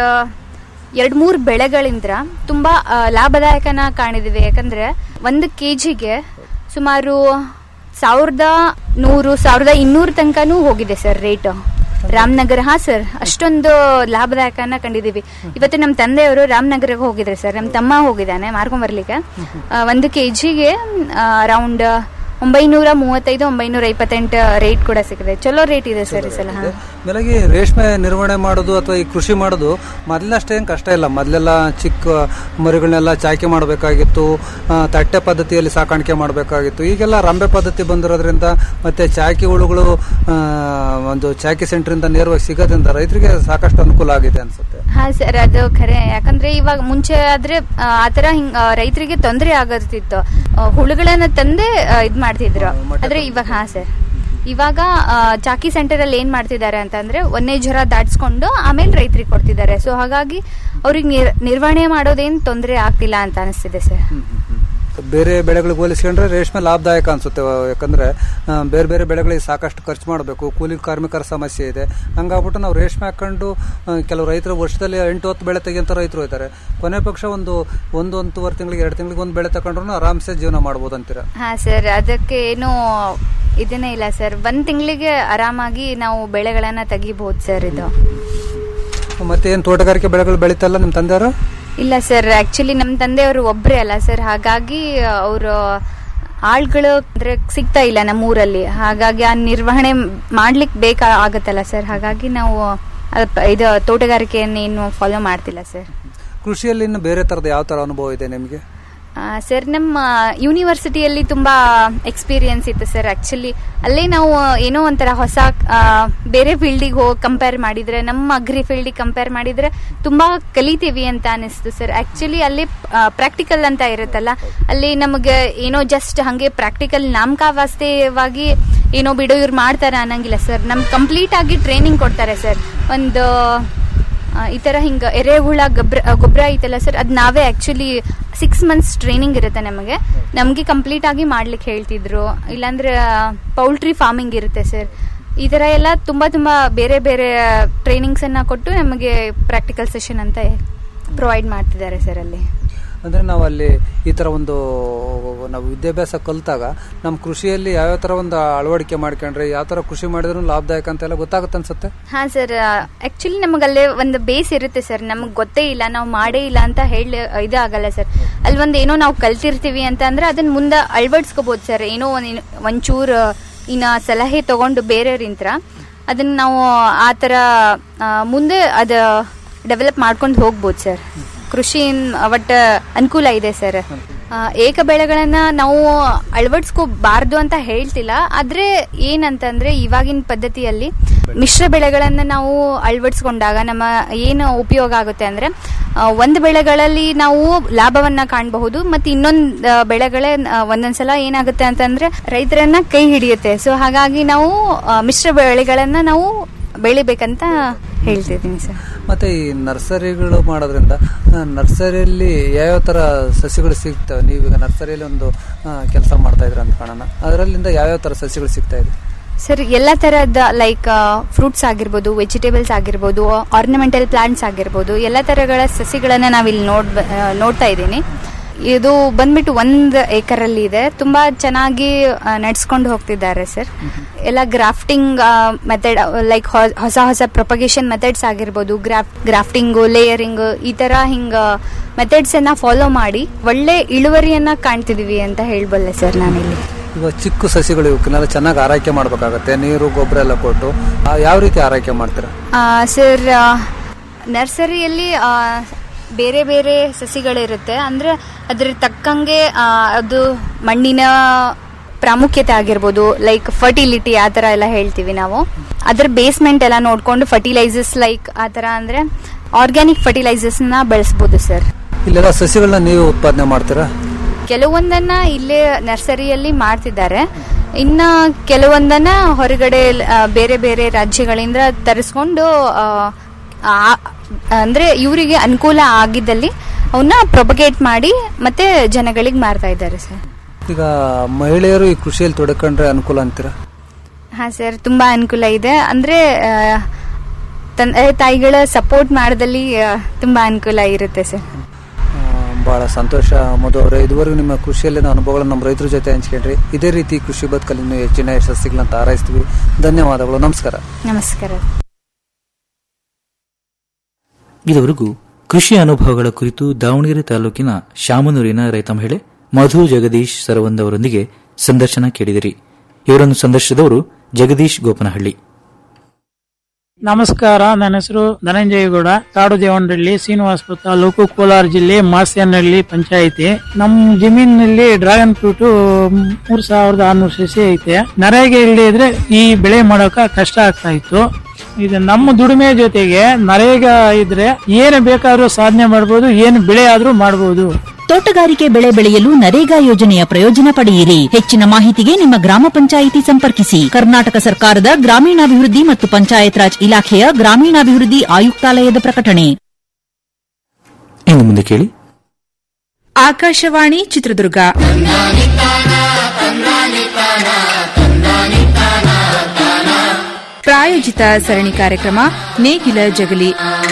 ಎರಡ್ ಮೂರ್ ಬೆಳೆಗಳಿಂದ ತುಂಬಾ ಆ, ಲಾಭದಾಯಕನ ಕಾಣಿದಿವೆ ಯಾಕಂದ್ರೆ ಒಂದು ಕೆಜಿಗೆ ಸುಮಾರು ಸಾವಿರದ ನೂರು ಸಾವಿರದ ಇನ್ನೂರು ತನಕನೂ ಹೋಗಿದೆ ಸರ್ ರೇಟ್ ರಾಮನಗರ ಹಾ ಸರ್ ಅಷ್ಟೊಂದು ಲಾಭದಾಯಕನ ಕಂಡಿದೀವಿ ಇವತ್ತು ನಮ್ಮ ತಂದೆಯವರು ರಾಮನಗರಕ್ಕೆ ಹೋಗಿದ್ರೆ ಸರ್ ನಮ್ಮ ತಮ್ಮ ಹೋಗಿದ್ದಾನೆ ಮಾರ್ಕೊಂಡ್ ಬರ್ಲಿಕ್ಕೆ ಆ, ಒಂದು ಕೆಜಿಗೆ ಅರೌಂಡ್ ಒಂಬೈನೂರ ಮೂವತ್ತೈದು ಒಂಬೈನೂರ ಇಪ್ಪತ್ತೆಂಟು ರೇಟ್ ಕೂಡ ಸಿಕ್ಕಿದೆ ಚಲೋ ರೇಟ್ ಇದೆ ಸರ್ ಈ ಸಲ ಹಾ. ಬೆಳಗ್ಗೆ ರೇಷ್ಮೆ ನಿರ್ವಹಣೆ ಮಾಡೋದು ಅಥವಾ ಈ ಕೃಷಿ ಮಾಡೋದು ಮೊದಲಷ್ಟೇನು ಕಷ್ಟ ಇಲ್ಲ ಮೊದಲೆಲ್ಲ ಚಿಕ್ಕ ಮರಿಗಳನ್ನೆಲ್ಲ ಚಾಕಿ ಮಾಡಬೇಕಾಗಿತ್ತು ತಟ್ಟೆ ಪದ್ಧತಿಯಲ್ಲಿ ಸಾಕಾಣಿಕೆ ಮಾಡಬೇಕಾಗಿತ್ತು ಈಗೆಲ್ಲ ರಂಬೆ ಪದ್ಧತಿ ಬಂದಿರೋದ್ರಿಂದ ಮತ್ತೆ ಚಾಕಿ ಹುಳುಗಳು ಆ, ಒಂದು ಚಾಕಿ ಸೆಂಟ್ರಿಂದ ನೇರವಾಗಿ ಸಿಗೋದ್ರಿಂದ ರೈತರಿಗೆ ಸಾಕಷ್ಟು ಅನುಕೂಲ ಆಗಿದೆ ಅನ್ಸುತ್ತೆ ಹಾ ಸರ್ ಅದು ಖರೆ ಯಾಕಂದ್ರೆ ಇವಾಗ ಮುಂಚೆ ಆದ್ರೆ ಆ, ಆತರ ಹಿಂಗ್ ಆ, ರೈತರಿಗೆ ತೊಂದರೆ ಆಗತ್ತಿತ್ತು ಆ, ಹುಳುಗಳನ್ನ ತಂದೆ ಆ, ಇದ್ ಮಾಡ್ತಿದ್ರು ಆದ್ರೆ ಇವಾಗ ಹಾ ಸರ್ ಇವಾಗ ಆ, ಚಾಕಿ ಸೆಂಟರ್ ಅಲ್ಲಿ ಏನ್ ಮಾಡ್ತಿದ್ದಾರೆ ಅಂತಂದ್ರೆ ಒಂದೇ ಜ್ವರ ದಾಟ್ಸ್ಕೊಂಡು ಆಮೇಲೆ ರೈತರಿಗೆ ಕೊಡ್ತಿದ್ದಾರೆ ಸೊ ಹಾಗಾಗಿ ಅವ್ರಿಗೆ ನಿರ್- ನಿರ್ವಹಣೆ ಮಾಡೋದೇನ್ ತೊಂದರೆ ಆಗ್ತಿಲ್ಲ ಅಂತ ಅನಿಸ್ತಿದೆ ಸರ್ ಬೇರೆ ಬೆಳೆಗಳಿಗೆ ಹೋಲಿಸ್ಕೊಂಡ್ರೆ ರೇಷ್ಮೆ ಲಾಭದಾಯಕ ಅನ್ಸುತ್ತೆ ಯಾಕಂದ್ರೆ ಆ, ಬೇರೆ ಬೇರೆ ಬೆಳೆಗಳಿಗೆ ಸಾಕಷ್ಟು ಖರ್ಚು ಮಾಡಬೇಕು ಕೂಲಿ ಕಾರ್ಮಿಕರ ಸಮಸ್ಯೆ ಇದೆ ಹಂಗಾಗ್ಬಿಟ್ಟು ನಾವು ರೇಷ್ಮೆ ಹಾಕೊಂಡು ಆ, ಕೆಲವು ರೈತರು ವರ್ಷದಲ್ಲಿ ಎಂಟು ಹತ್ತು ಬೆಳೆ ತೆಗಿಯಂತ ರೈತರು ಇದ್ದಾರೆ ಕೊನೆ ಪಕ್ಷ ಒಂದು ಒಂದು ಒಂದೂವರೆ ತಿಂಗಳಿಗೆ ಎರಡು ತಿಂಗಳಿಗೆ ಒಂದು ಬೆಳೆ ತಗೊಂಡ್ರು ಆರಾಮ್ಸೆ ಜೀವನ ಮಾಡ್ಬೋದು ಅಂತೀರಾ ಹಾ ಸರ್ ಅದಕ್ಕೆ ಏನು ಇದನ್ನೇ ಇಲ್ಲ ಸರ್ ಒಂದ್ ತಿಂಗಳಿಗೆ ಆರಾಮಾಗಿ ನಾವು ಬೆಳೆಗಳನ್ನ ತೆಗಿಬಹುದು ಸರ್ ಇದು ಮತ್ತೆ ಏನ್ ತೋಟಗಾರಿಕೆ ಬೆಳೆಗಳು ಬೆಳೀತಲ್ಲ ನಿಮ್ಮ ತಂದೆಯವರು ಇಲ್ಲ ಸರ್ ಆಕ್ಚುಲಿ ನಮ್ಮ ತಂದೆಯವರು ಒಬ್ರೇ ಅಲ್ಲ ಸರ್ ಹಾಗಾಗಿ ಅವರು ಆಳ್ಗಳು ಅಂದ್ರೆ ಸಿಗ್ತಾ ಇಲ್ಲ ನಮ್ಮ ಊರಲ್ಲಿ ಹಾಗಾಗಿ ಆ ನಿರ್ವಹಣೆ ಮಾಡ್ಲಿಕ್ಕೆ ಬೇಕಾ ಆಗತ್ತಲ್ಲ ಸರ್ ಹಾಗಾಗಿ ನಾವು ಅದ್- ಇದು ತೋಟಗಾರಿಕೆಯನ್ನೇನು ಫಾಲೋ ಮಾಡ್ತಿಲ್ಲ ಸರ್ ಕೃಷಿಯಲ್ಲಿ ಇನ್ನು ಬೇರೆ ತರದ ಯಾವ ತರ ಅನುಭವ ಇದೆ ನಿಮಗೆ ಆ, ಸರ್ ನಮ್ಮ ಯೂನಿವರ್ಸಿಟಿಯಲ್ಲಿ ತುಂಬಾ ಎಕ್ಸ್ಪೀರಿಯನ್ಸ್ ಇತ್ತು ಸರ್ ಆಕ್ಚುಲಿ ಅಲ್ಲೇ ನಾವು ಏನೋ ಒಂಥರ ಹೊಸ ಆ, ಬೇರೆ ಫೀಲ್ಡಿಗೆ ಹೋಗಿ ಕಂಪೇರ್ ಮಾಡಿದ್ರೆ ನಮ್ಮ ಅಗ್ರಿ ಫೀಲ್ಡಿಗೆ ಕಂಪೇರ್ ಮಾಡಿದ್ರೆ ತುಂಬಾ ಕಲಿತೀವಿ ಅಂತ ಅನಿಸ್ತು ಸರ್ ಆಕ್ಚುಲಿ ಅಲ್ಲಿ ಪ್ರಾಕ್ಟಿಕಲ್ ಅಂತ ಇರುತ್ತಲ್ಲ ಅಲ್ಲಿ ನಮಗೆ ಏನೋ ಜಸ್ಟ್ ಹಂಗೆ ಪ್ರಾಕ್ಟಿಕಲ್ ನಾಮಕಾವಾಸ್ತೇವಾಗಿ ಏನೋ ಬಿಡೋ ಇವ್ರು ಮಾಡ್ತಾರ ಅನ್ನಂಗಿಲ್ಲ ಸರ್ ನಮ್ಗೆ ಕಂಪ್ಲೀಟ್ ಆಗಿ ಟ್ರೈನಿಂಗ್ ಕೊಡ್ತಾರೆ ಸರ್ ಒಂದು ಆ, ಈ ತರ ಹಿಂಗ ಎರೆಹುಳ ಗೊಬ್ಬರ ಗೊಬ್ಬರ ಐತಲ್ಲ ಸರ್ ಅದ್ ನಾವೇ ಆಕ್ಚುಲಿ ಸಿಕ್ಸ್ ಮಂತ್ಸ್ ಟ್ರೈನಿಂಗ್ ಇರುತ್ತೆ ನಮಗೆ ನಮಗೆ ಕಂಪ್ಲೀಟ್ ಆಗಿ ಮಾಡ್ಲಿಕ್ಕೆ ಹೇಳ್ತಿದ್ರು ಇಲ್ಲಾಂದ್ರೆ ಪೌಲ್ಟ್ರಿ ಫಾರ್ಮಿಂಗ್ ಇರುತ್ತೆ ಸರ್ ಈ ತರ ಎಲ್ಲ ತುಂಬಾ ತುಂಬಾ ಬೇರೆ ಬೇರೆ ಟ್ರೈನಿಂಗ್ಸ್ ಅನ್ನ ಕೊಟ್ಟು ನಮಗೆ ಪ್ರಾಕ್ಟಿಕಲ್ ಸೆಷನ್ ಅಂತ ಪ್ರೊವೈಡ್ ಮಾಡ್ತಿದ್ದಾರೆ ಸರ್ ಅಲ್ಲಿ ಅಂದ್ರೆ ನಾವು ಅಲ್ಲಿ ಈ ತರ ಒಂದು ನಾವು ವಿದ್ಯಾಭ್ಯಾಸ ಕಲಿತಾಗ ನಮ್ಮ ಕೃಷಿಯಲ್ಲಿ ಯಾವ್ಯಾವ ತರ ಒಂದು ಅಳವಡಿಕೆ ಮಾಡ್ಕೊಂಡ್ರೆ ಯಾವ ತರ ಕೃಷಿ ಮಾಡಿದ್ರು ಲಾಭದಾಯಕ ಅಂತೆಲ್ಲ ಗೊತ್ತಾಗುತ್ತೆ ಅನ್ಸುತ್ತೆ ಹಾ ಸರ್ ಆಕ್ಚುಲಿ ನಮಗಲ್ಲೇ ಒಂದು ಬೇಸ್ ಇರುತ್ತೆ ಸರ್ ನಮಗೆ ಗೊತ್ತೇ ಇಲ್ಲ ನಾವು ಮಾಡೇ ಇಲ್ಲ ಅಂತ ಹೇಳಿ ಇದು ಆಗಲ್ಲ ಸರ್ ಅಲ್ಲಿ ಒಂದು ಏನೋ ನಾವು ಕಲ್ತಿರ್ತೀವಿ ಅಂತ ಅಂದ್ರೆ ಅದನ್ನ ಮುಂದೆ ಅಳವಡಿಸ್ಕೋಬಹುದು ಸರ್ ಏನೋ ಒಂದ್ ಒಂಚೂರು ಇನ್ನ ಸಲಹೆ ತಗೊಂಡು ಬೇರೆಯವ್ರಿಂತ್ರ ಅದನ್ನ ನಾವು ಆ ಥರ ಆ, ಮುಂದೆ ಅದು ಡೆವಲಪ್ ಮಾಡ್ಕೊಂಡು ಹೋಗ್ಬೋದು ಸರ್ ಕೃಷಿ ಒಟ್ಟು ಅನುಕೂಲ ಇದೆ ಸರ್ ಆ, ಏಕ ಬೆಳೆಗಳನ್ನ ನಾವು ಅಳವಡಿಸ್ಕೋಬಾರ್ದು ಅಂತ ಹೇಳ್ತಿಲ್ಲ ಆದ್ರೆ ಏನಂತಂದ್ರೆ ಇವಾಗಿನ ಪದ್ಧತಿಯಲ್ಲಿ ಮಿಶ್ರ ಬೆಳೆಗಳನ್ನ ನಾವು ಅಳವಡಿಸ್ಕೊಂಡಾಗ ನಮ್ಮ ಏನು ಉಪಯೋಗ ಆಗುತ್ತೆ ಅಂದ್ರೆ ಆ, ಒಂದು ಬೆಳೆಗಳಲ್ಲಿ ನಾವು ಲಾಭವನ್ನ ಕಾಣಬಹುದು ಮತ್ತೆ ಇನ್ನೊಂದು ಬೆಳೆಗಳೇ ಆ, ಒಂದೊಂದ್ಸಲ ಏನಾಗುತ್ತೆ ಅಂತಂದ್ರೆ ರೈತರನ್ನ ಕೈ ಹಿಡಿಯುತ್ತೆ ಸೊ ಹಾಗಾಗಿ ನಾವು ಆ, ಮಿಶ್ರ ಬೆಳೆಗಳನ್ನ ನಾವು ಬೆಳಿಬೇಕಂತ ಹೇಳ್ತಿದ್ದೀನಿ ಸರ್ ಮತ್ತೆ ಈ ನರ್ಸರಿಗಳು ಮಾಡೋದ್ರಿಂದ ಆ, ನರ್ಸರಿಯಲ್ಲಿ ಯಾವ್ಯಾವ ತರ ಸಸಿಗಳು ಸಿಗ್ತವೆ ನೀವೀಗ ನರ್ಸರಿಯಲ್ಲಿ ಒಂದು ಕೆಲಸ ಮಾಡ್ತಾ ಇದ್ರ ಅಂತ ಕಾಣೋಣ ಅದರಲ್ಲಿಂದ ಯಾವ್ಯಾವ ತರ ಸಸಿಗಳು ಸಿಗ್ತಾ ಇದೆ ಸರ್ ಎಲ್ಲ ತರಹದ ಲೈಕ್ ಫ್ರೂಟ್ಸ್ ಆಗಿರ್ಬೋದು ವೆಜಿಟೇಬಲ್ಸ್ ಆಗಿರ್ಬೋದು ಆರ್ನಮೆಂಟಲ್ ಪ್ಲಾಂಟ್ಸ್ ಆಗಿರ್ಬೋದು ಎಲ್ಲ ತರಗಳ ಸಸಿಗಳನ್ನ ನಾವಿಲ್ಲಿ ನೋಡ್ ನೋಡ್ತಾ ಇದ್ದೀನಿ ಇದು ಬಂದ್ಬಿಟ್ಟು ಒಂದು ಏಕರಲ್ಲಿ ಇದೆ ತುಂಬಾ ಚೆನ್ನಾಗಿ ನಡ್ಸ್ಕೊಂಡು ಹೋಗ್ತಿದ್ದಾರೆ ಸರ್ ಎಲ್ಲ ಗ್ರಾಫ್ಟಿಂಗ್ ಮೆಥಡ್ ಲೈಕ್ ಹೊಸ ಹೊಸ ಪ್ರೊಪಗೇಷನ್ ಮೆಥಡ್ಸ್ ಆಗಿರ್ಬೋದು ಗ್ರಾಫ್ ಗ್ರಾಫ್ಟಿಂಗು ಲೇಯರಿಂಗ್ ಈ ತರ ಹಿಂಗ ಮೆಥಡ್ಸ್ ಅನ್ನ ಫಾಲೋ ಮಾಡಿ ಒಳ್ಳೆ ಇಳುವರಿಯನ್ನ ಕಾಣ್ತಿದೀವಿ ಅಂತ ಹೇಳ್ಬಲ್ಲೆ ಸರ್ ನಾನಿಲ್ಲಿ ಇವಾಗ ಚಿಕ್ಕ ಸಸಿಗಳು ಇವಕ್ಕೆಲ್ಲ ಚೆನ್ನಾಗಿ ಆರೈಕೆ ಮಾಡ್ಬೇಕಾಗತ್ತೆ ನೀರು ಗೊಬ್ಬರ ಎಲ್ಲ ಕೊಟ್ಟು ಆ, ಯಾವ ರೀತಿ ಆರೈಕೆ ಮಾಡ್ತೀರಾ ಆ, ಸರ್ ಆ, ನರ್ಸರಿಯಲ್ಲಿ ಆ, ಬೇರೆ ಬೇರೆ ಸಸಿಗಳಿರುತ್ತೆ ಅಂದ್ರೆ ಅದ್ರ ತಕ್ಕಂಗೆ ಆ, ಅದು ಮಣ್ಣಿನ ಪ್ರಾಮುಖ್ಯತೆ ಆಗಿರ್ಬೋದು ಲೈಕ್ ಫರ್ಟಿಲಿಟಿ ಆ ಥರ ಎಲ್ಲ ಹೇಳ್ತೀವಿ ನಾವು ಅದ್ರ ಬೇಸ್ಮೆಂಟ್ ಎಲ್ಲ ನೋಡ್ಕೊಂಡು ಫರ್ಟಿಲೈಸರ್ಸ್ ಲೈಕ್ ಆ ಥರ ಅಂದ್ರೆ ಆರ್ಗ್ಯಾನಿಕ್ ಫರ್ಟಿಲೈಸರ್ಸ್ನ ಬೆಳೆಸ್ಬೋದು ಸರ್ ಇಲ್ಲೆಲ್ಲ ಸಸಿಗಳನ್ನ ನೀವು ಉತ್ಪಾದನೆ ಮಾಡ್ತೀರಾ ಕೆಲವೊಂದನ್ನ ಇಲ್ಲೇ ನರ್ಸರಿಯಲ್ಲಿ ಮಾಡ್ತಿದ್ದಾರೆ ಇನ್ನ ಕೆಲವೊಂದನ್ನ ಹೊರಗಡೆ ಆ, ಬೇರೆ ಬೇರೆ ರಾಜ್ಯಗಳಿಂದ ತರಿಸ್ಕೊಂಡು ಆ, ಆ- ಅಂದ್ರೆ ಇವರಿಗೆ ಅನುಕೂಲ ಆಗಿದ್ದಲ್ಲಿ ಅವನ್ನ ಪ್ರೊಪಗೇಟ್ ಮಾಡಿ ಮತ್ತೆ ಜನಗಳಿಗೆ ಮಾರ್ತಾ ಇದ್ದಾರೆ ಸರ್ ಈಗ ಮಹಿಳೆಯರು ಈ ಕೃಷಿಯಲ್ಲಿ ತೊಡಕೊಂಡ್ರೆ ಅನುಕೂಲ ಅಂತೀರಾ ಹಾ ಸರ್ ತುಂಬಾ ಅನುಕೂಲ ಇದೆ ಅಂದ್ರೆ ಆ, ತಂದೆ ತಾಯಿಗಳ ಸಪೋರ್ಟ್ ಮಾಡದಲ್ಲಿ ಆ, ತುಂಬಾ ಅನುಕೂಲ ಇರುತ್ತೆ ಸರ್ ಬಹಳ ಸಂತೋಷ ಮಧು ಅವರೇ ಇದುವರೆಗೂ ನಿಮ್ಮ ಕೃಷಿಯಲ್ಲಿನ ಅನುಭವಗಳನ್ನು ನಮ್ಮ ರೈತರ ಜೊತೆ ಹಂಚ್ಕೊಂಡ್ರಿ ಇದೇ ರೀತಿ ಕೃಷಿ ಬದುಕಲ್ಲಿ ಇನ್ನೂ ಹೆಚ್ಚಿನ ಯಶಸ್ಸಿಗಳಂತ ಹಾರೈಸ್ತೀವಿ ಧನ್ಯವಾದಗಳು ನಮಸ್ಕಾರ ನಮಸ್ಕಾರ ಇದುವರೆಗೂ ಕೃಷಿ ಅನುಭವಗಳ ಕುರಿತು ದಾವಣಗೆರೆ ತಾಲೂಕಿನ ಶಾಮನೂರಿನ ರೈತ ಮಹಿಳೆ ಮಧು ಜಗದೀಶ್ ಸರವಂದ್ ಅವರೊಂದಿಗೆ ಸಂದರ್ಶನ ಕೇಳಿದಿರಿ ಇವರನ್ನು ಸಂದರ್ಶಿಸಿದವರು ಜಗದೀಶ್ ಗೋಪನಹಳ್ಳಿ ನಮಸ್ಕಾರ ನನ್ನ ಹೆಸರು ಧನಂಜಯಗೌಡ ಕಾಡು ದೇವನಹಳ್ಳಿ ಶ್ರೀನಿವಾಸಪುರ ತಾಲೂಕು ಕೋಲಾರ ಜಿಲ್ಲೆ ಮಾಸ್ಯನಹಳ್ಳಿ ಪಂಚಾಯಿತಿ ನಮ್ಮ ಜಮೀನಿನಲ್ಲಿ ಡ್ರ್ಯಾಗನ್ ಫ್ರೂಟ್ ಮೂರ್ ಸಾವಿರದ ಆರ್ನೂರು ಸಸಿ ಐತೆ ನರೇಗೆ ಇಲ್ಲದೆ ಇದ್ರೆ ಈ ಬೆಳೆ ಮಾಡೋಕ ಕಷ್ಟ ಆಗ್ತಾ ಇತ್ತು ಇದು ನಮ್ಮ ದುಡಿಮೆ ಜೊತೆಗೆ ನರೇಗಾ ಇದ್ರೆ ಏನು ಬೇಕಾದ್ರೂ ಸಾಧನೆ ಮಾಡ್ಬೋದು ಏನು ಬೆಳೆ ಆದ್ರೂ ಮಾಡ್ಬೋದು ತೋಟಗಾರಿಕೆ ಬೆಳೆ ಬೆಳೆಯಲು ನರೇಗಾ ಯೋಜನೆಯ ಪ್ರಯೋಜನ ಪಡೆಯಿರಿ ಹೆಚ್ಚಿನ ಮಾಹಿತಿಗೆ ನಿಮ್ಮ ಗ್ರಾಮ ಪಂಚಾಯಿತಿ ಸಂಪರ್ಕಿಸಿ ಕರ್ನಾಟಕ ಸರ್ಕಾರದ ಗ್ರಾಮೀಣಾಭಿವೃದ್ಧಿ ಮತ್ತು ಪಂಚಾಯತ್ ರಾಜ್ ಇಲಾಖೆಯ ಗ್ರಾಮೀಣಾಭಿವೃದ್ಧಿ ಆಯುಕ್ತಾಲಯದ ಪ್ರಕಟಣೆ ಇನ್ನು ಮುಂದೆ ಕೇಳಿ ಆಕಾಶವಾಣಿ ಚಿತ್ರದುರ್ಗ ಪ್ರಾಯೋಜಿತ ಸರಣಿ ಕಾರ್ಯಕ್ರಮ ನೇಗಿಲ ಜಗಲಿ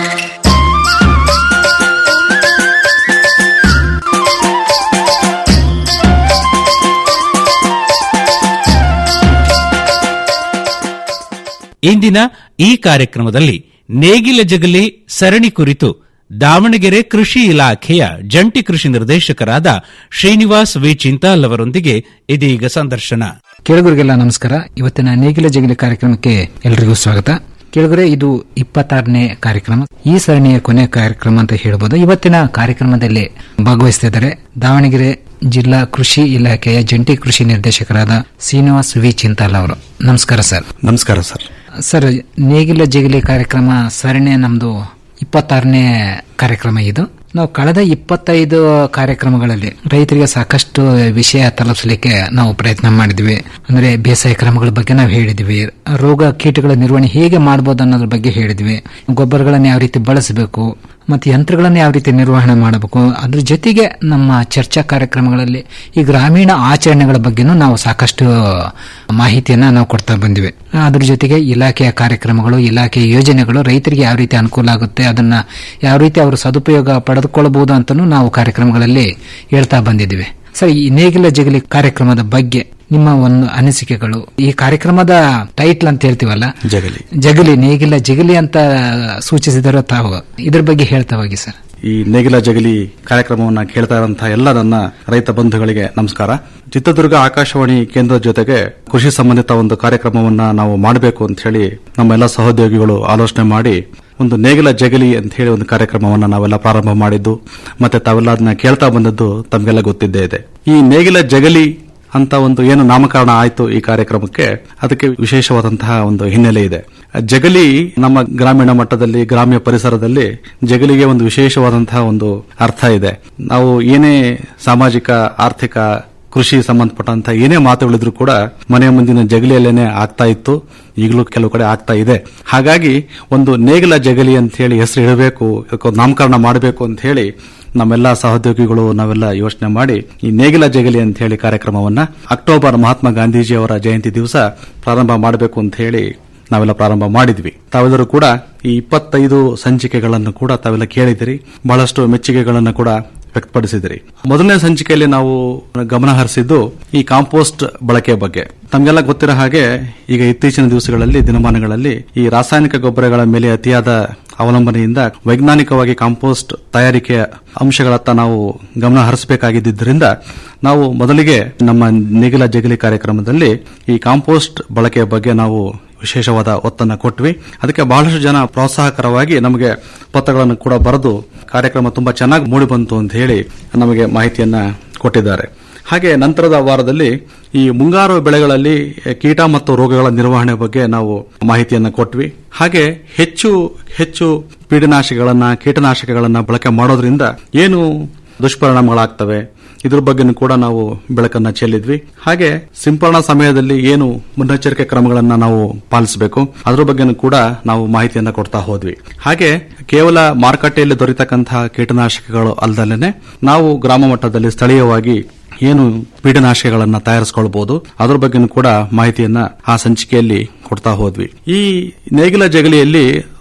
ಇಂದಿನ ಈ ಕಾರ್ಯಕ್ರಮದಲ್ಲಿ ನೇಗಿಲ ಜಗಲಿ ಸರಣಿ ಕುರಿತು ದಾವಣಗೆರೆ ಕೃಷಿ ಇಲಾಖೆಯ ಜಂಟಿ ಕೃಷಿ ನಿರ್ದೇಶಕರಾದ ಶ್ರೀನಿವಾಸ್ ವಿ ಚಿಂತಾಲ್ ಅವರೊಂದಿಗೆ ಇದೀಗ ಸಂದರ್ಶನ ಕೇಳುಗರಿಗೆಲ್ಲ ನಮಸ್ಕಾರ ಇವತ್ತಿನ ನೇಗಿಲ ಜಗಿಲ ಕಾರ್ಯಕ್ರಮಕ್ಕೆ ಎಲ್ರಿಗೂ ಸ್ವಾಗತ ಕೇಳುಗರೆ ಇದು ಇಪ್ಪತ್ತಾರನೇ ಕಾರ್ಯಕ್ರಮ ಈ ಸರಣಿಯ ಕೊನೆಯ ಕಾರ್ಯಕ್ರಮ ಅಂತ ಹೇಳ್ಬೋದು ಇವತ್ತಿನ ಕಾರ್ಯಕ್ರಮದಲ್ಲಿ ಭಾಗವಹಿಸ್ತಿದ್ದಾರೆ ದಾವಣಗೆರೆ ಜಿಲ್ಲಾ ಕೃಷಿ ಇಲಾಖೆಯ ಜಂಟಿ ಕೃಷಿ ನಿರ್ದೇಶಕರಾದ ಶ್ರೀನಿವಾಸ್ ವಿ ಚಿಂತಾಲ್ ಅವರು ನಮಸ್ಕಾರ ಸರ್ ನಮಸ್ಕಾರ ಸರ್ ಸರ್ ನೇಗಿಲ ಜಗಿಲಿ ಕಾರ್ಯಕ್ರಮ ಸರಣಿ ನಮ್ದು ಇಪ್ಪತ್ತಾರನೇ ಕಾರ್ಯಕ್ರಮ ಇದು ನಾವು ಕಳೆದ ಇಪ್ಪತ್ತೈದು ಕಾರ್ಯಕ್ರಮಗಳಲ್ಲಿ ರೈತರಿಗೆ ಸಾಕಷ್ಟು ವಿಷಯ ತಲುಪಿಸಲಿಕ್ಕೆ ನಾವು ಪ್ರಯತ್ನ ಮಾಡಿದ್ವಿ ಅಂದ್ರೆ ಬೇಸಾಯ ಕ್ರಮಗಳ ಬಗ್ಗೆ ನಾವು ಹೇಳಿದ್ವಿ ರೋಗ ಕೀಟಗಳ ನಿರ್ವಹಣೆ ಹೇಗೆ ಮಾಡಬಹುದು ಅನ್ನೋದ್ರ ಬಗ್ಗೆ ಹೇಳಿದ್ವಿ ಗೊಬ್ಬರಗಳನ್ನು ಯಾವ ರೀತಿ ಬಳಸಬೇಕು ಮತ್ತೆ ಯಂತ್ರಗಳನ್ನು ಯಾವ ರೀತಿ ನಿರ್ವಹಣೆ ಮಾಡಬೇಕು ಅದ್ರ ಜೊತೆಗೆ ನಮ್ಮ ಚರ್ಚಾ ಕಾರ್ಯಕ್ರಮಗಳಲ್ಲಿ ಈ ಗ್ರಾಮೀಣ ಆಚರಣೆಗಳ ಬಗ್ಗೆನೂ ನಾವು ಸಾಕಷ್ಟು ಮಾಹಿತಿಯನ್ನ ನಾವು ಕೊಡ್ತಾ ಬಂದಿವೆ ಅದ್ರ ಜೊತೆಗೆ ಇಲಾಖೆಯ ಕಾರ್ಯಕ್ರಮಗಳು ಇಲಾಖೆಯ ಯೋಜನೆಗಳು ರೈತರಿಗೆ ಯಾವ ರೀತಿ ಅನುಕೂಲ ಆಗುತ್ತೆ ಅದನ್ನ ಯಾವ ರೀತಿ ಅವರು ಸದುಪಯೋಗ ಪಡೆದುಕೊಳ್ಳಬಹುದು ಅಂತಲೂ ನಾವು ಕಾರ್ಯಕ್ರಮಗಳಲ್ಲಿ ಹೇಳ್ತಾ ಬಂದಿದ್ದೀವಿ ಸರ್ ಈ ನೇಗಿಲ ಜಗಲಿ ಕಾರ್ಯಕ್ರಮದ ಬಗ್ಗೆ ನಿಮ್ಮ ಒಂದು ಅನಿಸಿಕೆಗಳು ಈ ಕಾರ್ಯಕ್ರಮದ ಟೈಟ್ಲ್ ಅಂತ ಹೇಳ್ತೀವಲ್ಲ ಜಗಲಿ ಜಗಲಿ ನೇಗಿಲ ಜಗಲಿ ಅಂತ ಸೂಚಿಸಿದರು ತಾವು ಇದ್ರ ಬಗ್ಗೆ ಹೇಳ್ತಾ ಹೋಗಿ ಸರ್ ಈ ನೇಗಿಲ ಜಗಲಿ ಕಾರ್ಯಕ್ರಮವನ್ನ ಕೇಳ್ತಾ ಇರುವಂತಹ ಎಲ್ಲ ನನ್ನ ರೈತ ಬಂಧುಗಳಿಗೆ ನಮಸ್ಕಾರ ಚಿತ್ರದುರ್ಗ ಆಕಾಶವಾಣಿ ಕೇಂದ್ರದ ಜೊತೆಗೆ ಕೃಷಿ ಸಂಬಂಧಿತ ಒಂದು ಕಾರ್ಯಕ್ರಮವನ್ನ ನಾವು ಮಾಡಬೇಕು ಅಂತ ಹೇಳಿ ನಮ್ಮ ಎಲ್ಲ ಸಹೋದ್ಯೋಗಿಗಳು ಆಲೋಚನೆ ಮಾಡಿ ಒಂದು ನೇಗಿಲ ಜಗಲಿ ಅಂತ ಹೇಳಿ ಒಂದು ಕಾರ್ಯಕ್ರಮವನ್ನ ನಾವೆಲ್ಲ ಪ್ರಾರಂಭ ಮಾಡಿದ್ದು ಮತ್ತೆ ತಾವೆಲ್ಲ ಅದನ್ನ ಕೇಳ್ತಾ ಬಂದದ್ದು ತಮಗೆಲ್ಲ ಗೊತ್ತಿದ್ದೇ ಇದೆ ಈ ನೇಗಿಲ ಜಗಲಿ ಅಂತ ಒಂದು ಏನು ನಾಮಕರಣ ಆಯಿತು ಈ ಕಾರ್ಯಕ್ರಮಕ್ಕೆ ಅದಕ್ಕೆ ವಿಶೇಷವಾದಂತಹ ಒಂದು ಹಿನ್ನೆಲೆ ಇದೆ ಜಗಲಿ ನಮ್ಮ ಗ್ರಾಮೀಣ ಮಟ್ಟದಲ್ಲಿ ಗ್ರಾಮ್ಯ ಪರಿಸರದಲ್ಲಿ ಜಗಲಿಗೆ ಒಂದು ವಿಶೇಷವಾದಂತಹ ಒಂದು ಅರ್ಥ ಇದೆ ನಾವು ಏನೇ ಸಾಮಾಜಿಕ ಆರ್ಥಿಕ ಕೃಷಿ ಸಂಬಂಧಪಟ್ಟಂತ ಏನೇ ಮಾತುಗಳಿದ್ರು ಕೂಡ ಮನೆಯ ಮುಂದಿನ ಜಗಲಿಯಲ್ಲೇನೆ ಆಗ್ತಾ ಇತ್ತು ಈಗಲೂ ಕೆಲವು ಕಡೆ ಆಗ್ತಾ ಇದೆ ಹಾಗಾಗಿ ಒಂದು ನೇಗಿಲ ಜಗಲಿ ಅಂತ ಹೇಳಿ ಹೆಸರು ಇಡಬೇಕು ಇದಕ್ಕೊಂದು ನಾಮಕರಣ ಮಾಡಬೇಕು ಅಂತ ಹೇಳಿ ನಮ್ಮೆಲ್ಲ ಸಹೋದ್ಯೋಗಿಗಳು ನಾವೆಲ್ಲ ಯೋಚನೆ ಮಾಡಿ ಈ ನೇಗಿಲ ಜಗಲಿ ಅಂತ ಹೇಳಿ ಕಾರ್ಯಕ್ರಮವನ್ನ ಅಕ್ಟೋಬರ್ ಮಹಾತ್ಮ ಗಾಂಧೀಜಿ ಅವರ ಜಯಂತಿ ದಿವಸ ಪ್ರಾರಂಭ ಮಾಡಬೇಕು ಅಂತ ಹೇಳಿ ನಾವೆಲ್ಲ ಪ್ರಾರಂಭ ಮಾಡಿದ್ವಿ ತಾವೆಲ್ಲರೂ ಕೂಡ ಈ ಇಪ್ಪತ್ತೈದು ಸಂಚಿಕೆಗಳನ್ನು ಕೂಡ ತಾವೆಲ್ಲ ಕೇಳಿದಿರಿ ಬಹಳಷ್ಟು ಮೆಚ್ಚುಗೆಗಳನ್ನು ಕೂಡ ವ್ಯಕ್ತಪಡಿಸಿದಿರಿ ಮೊದಲನೇ ಸಂಚಿಕೆಯಲ್ಲಿ ನಾವು ಗಮನ ಹರಿಸಿದ್ದು ಈ ಕಾಂಪೋಸ್ಟ್ ಬಳಕೆ ಬಗ್ಗೆ ತಮಗೆಲ್ಲ ಗೊತ್ತಿರೋ ಹಾಗೆ ಈಗ ಇತ್ತೀಚಿನ ದಿವಸಗಳಲ್ಲಿ ದಿನಮಾನಗಳಲ್ಲಿ ಈ ರಾಸಾಯನಿಕ ಗೊಬ್ಬರಗಳ ಮೇಲೆ ಅತಿಯಾದ ಅವಲಂಬನೆಯಿಂದ ವೈಜ್ಞಾನಿಕವಾಗಿ ಕಾಂಪೋಸ್ಟ್ ತಯಾರಿಕೆಯ ಅಂಶಗಳತ್ತ ನಾವು ಗಮನ ಹರಿಸಬೇಕಾಗಿದ್ದರಿಂದ ನಾವು ಮೊದಲಿಗೆ ನಮ್ಮ ನೇಗಿಲ ಜಗಲಿ ಕಾರ್ಯಕ್ರಮದಲ್ಲಿ ಈ ಕಾಂಪೋಸ್ಟ್ ಬಳಕೆಯ ಬಗ್ಗೆ ನಾವು ವಿಶೇಷವಾದ ಒತ್ತನ್ನು ಕೊಟ್ವಿ ಅದಕ್ಕೆ ಬಹಳಷ್ಟು ಜನ ಪ್ರೋತ್ಸಾಹಕರವಾಗಿ ನಮಗೆ ಪತ್ರಗಳನ್ನು ಕೂಡ ಬರೆದು ಕಾರ್ಯಕ್ರಮ ತುಂಬಾ ಚೆನ್ನಾಗಿ ಮೂಡಿ ಬಂತು ಅಂತ ಹೇಳಿ ನಮಗೆ ಮಾಹಿತಿಯನ್ನ ಕೊಟ್ಟಿದ್ದಾರೆ ಹಾಗೆ ನಂತರದ ವಾರದಲ್ಲಿ ಈ ಮುಂಗಾರು ಬೆಳೆಗಳಲ್ಲಿ ಕೀಟ ಮತ್ತು ರೋಗಗಳ ನಿರ್ವಹಣೆ ಬಗ್ಗೆ ನಾವು ಮಾಹಿತಿಯನ್ನ ಕೊಟ್ವಿ ಹಾಗೆ ಹೆಚ್ಚು ಹೆಚ್ಚು ಪೀಡನಾಶಕಗಳನ್ನ ಕೀಟನಾಶಕಗಳನ್ನ ಬಳಕೆ ಮಾಡೋದ್ರಿಂದ ಏನು ದುಷ್ಪರಿಣಾಮಗಳಾಗ್ತವೆ ಇದ್ರ ಬಗ್ಗೆನೂ ಕೂಡ ನಾವು ಬೆಳಕನ್ನ ಚೆಲ್ಲಿದ್ವಿ ಹಾಗೆ ಸಿಂಪರಣಾ ಸಮಯದಲ್ಲಿ ಏನು ಮುನ್ನೆಚ್ಚರಿಕೆ ಕ್ರಮಗಳನ್ನ ನಾವು ಪಾಲಿಸಬೇಕು ಅದ್ರ ಬಗ್ಗೆನೂ ಕೂಡ ನಾವು ಮಾಹಿತಿಯನ್ನ ಕೊಡ್ತಾ ಹೋದ್ವಿ ಹಾಗೆ ಕೇವಲ ಮಾರುಕಟ್ಟೆಯಲ್ಲಿ ದೊರೆತಕ್ಕಂತಹ ಕೀಟನಾಶಕಗಳು ಅಲ್ಲದಲ್ಲೇ ನಾವು ಗ್ರಾಮ ಮಟ್ಟದಲ್ಲಿ ಸ್ಥಳೀಯವಾಗಿ ಏನು ಪೀಡನಾಶಕಗಳನ್ನ ತಯಾರಿಸಿಕೊಳ್ಬಹುದು ಅದ್ರ ಬಗ್ಗೆನೂ ಕೂಡ ಮಾಹಿತಿಯನ್ನ ಆ ಸಂಚಿಕೆಯಲ್ಲಿ ಕೊಡ್ತಾ ಹೋದ್ವಿ ಈ ನೇಗಿಲ ಜಗಲಿಯಲ್ಲಿ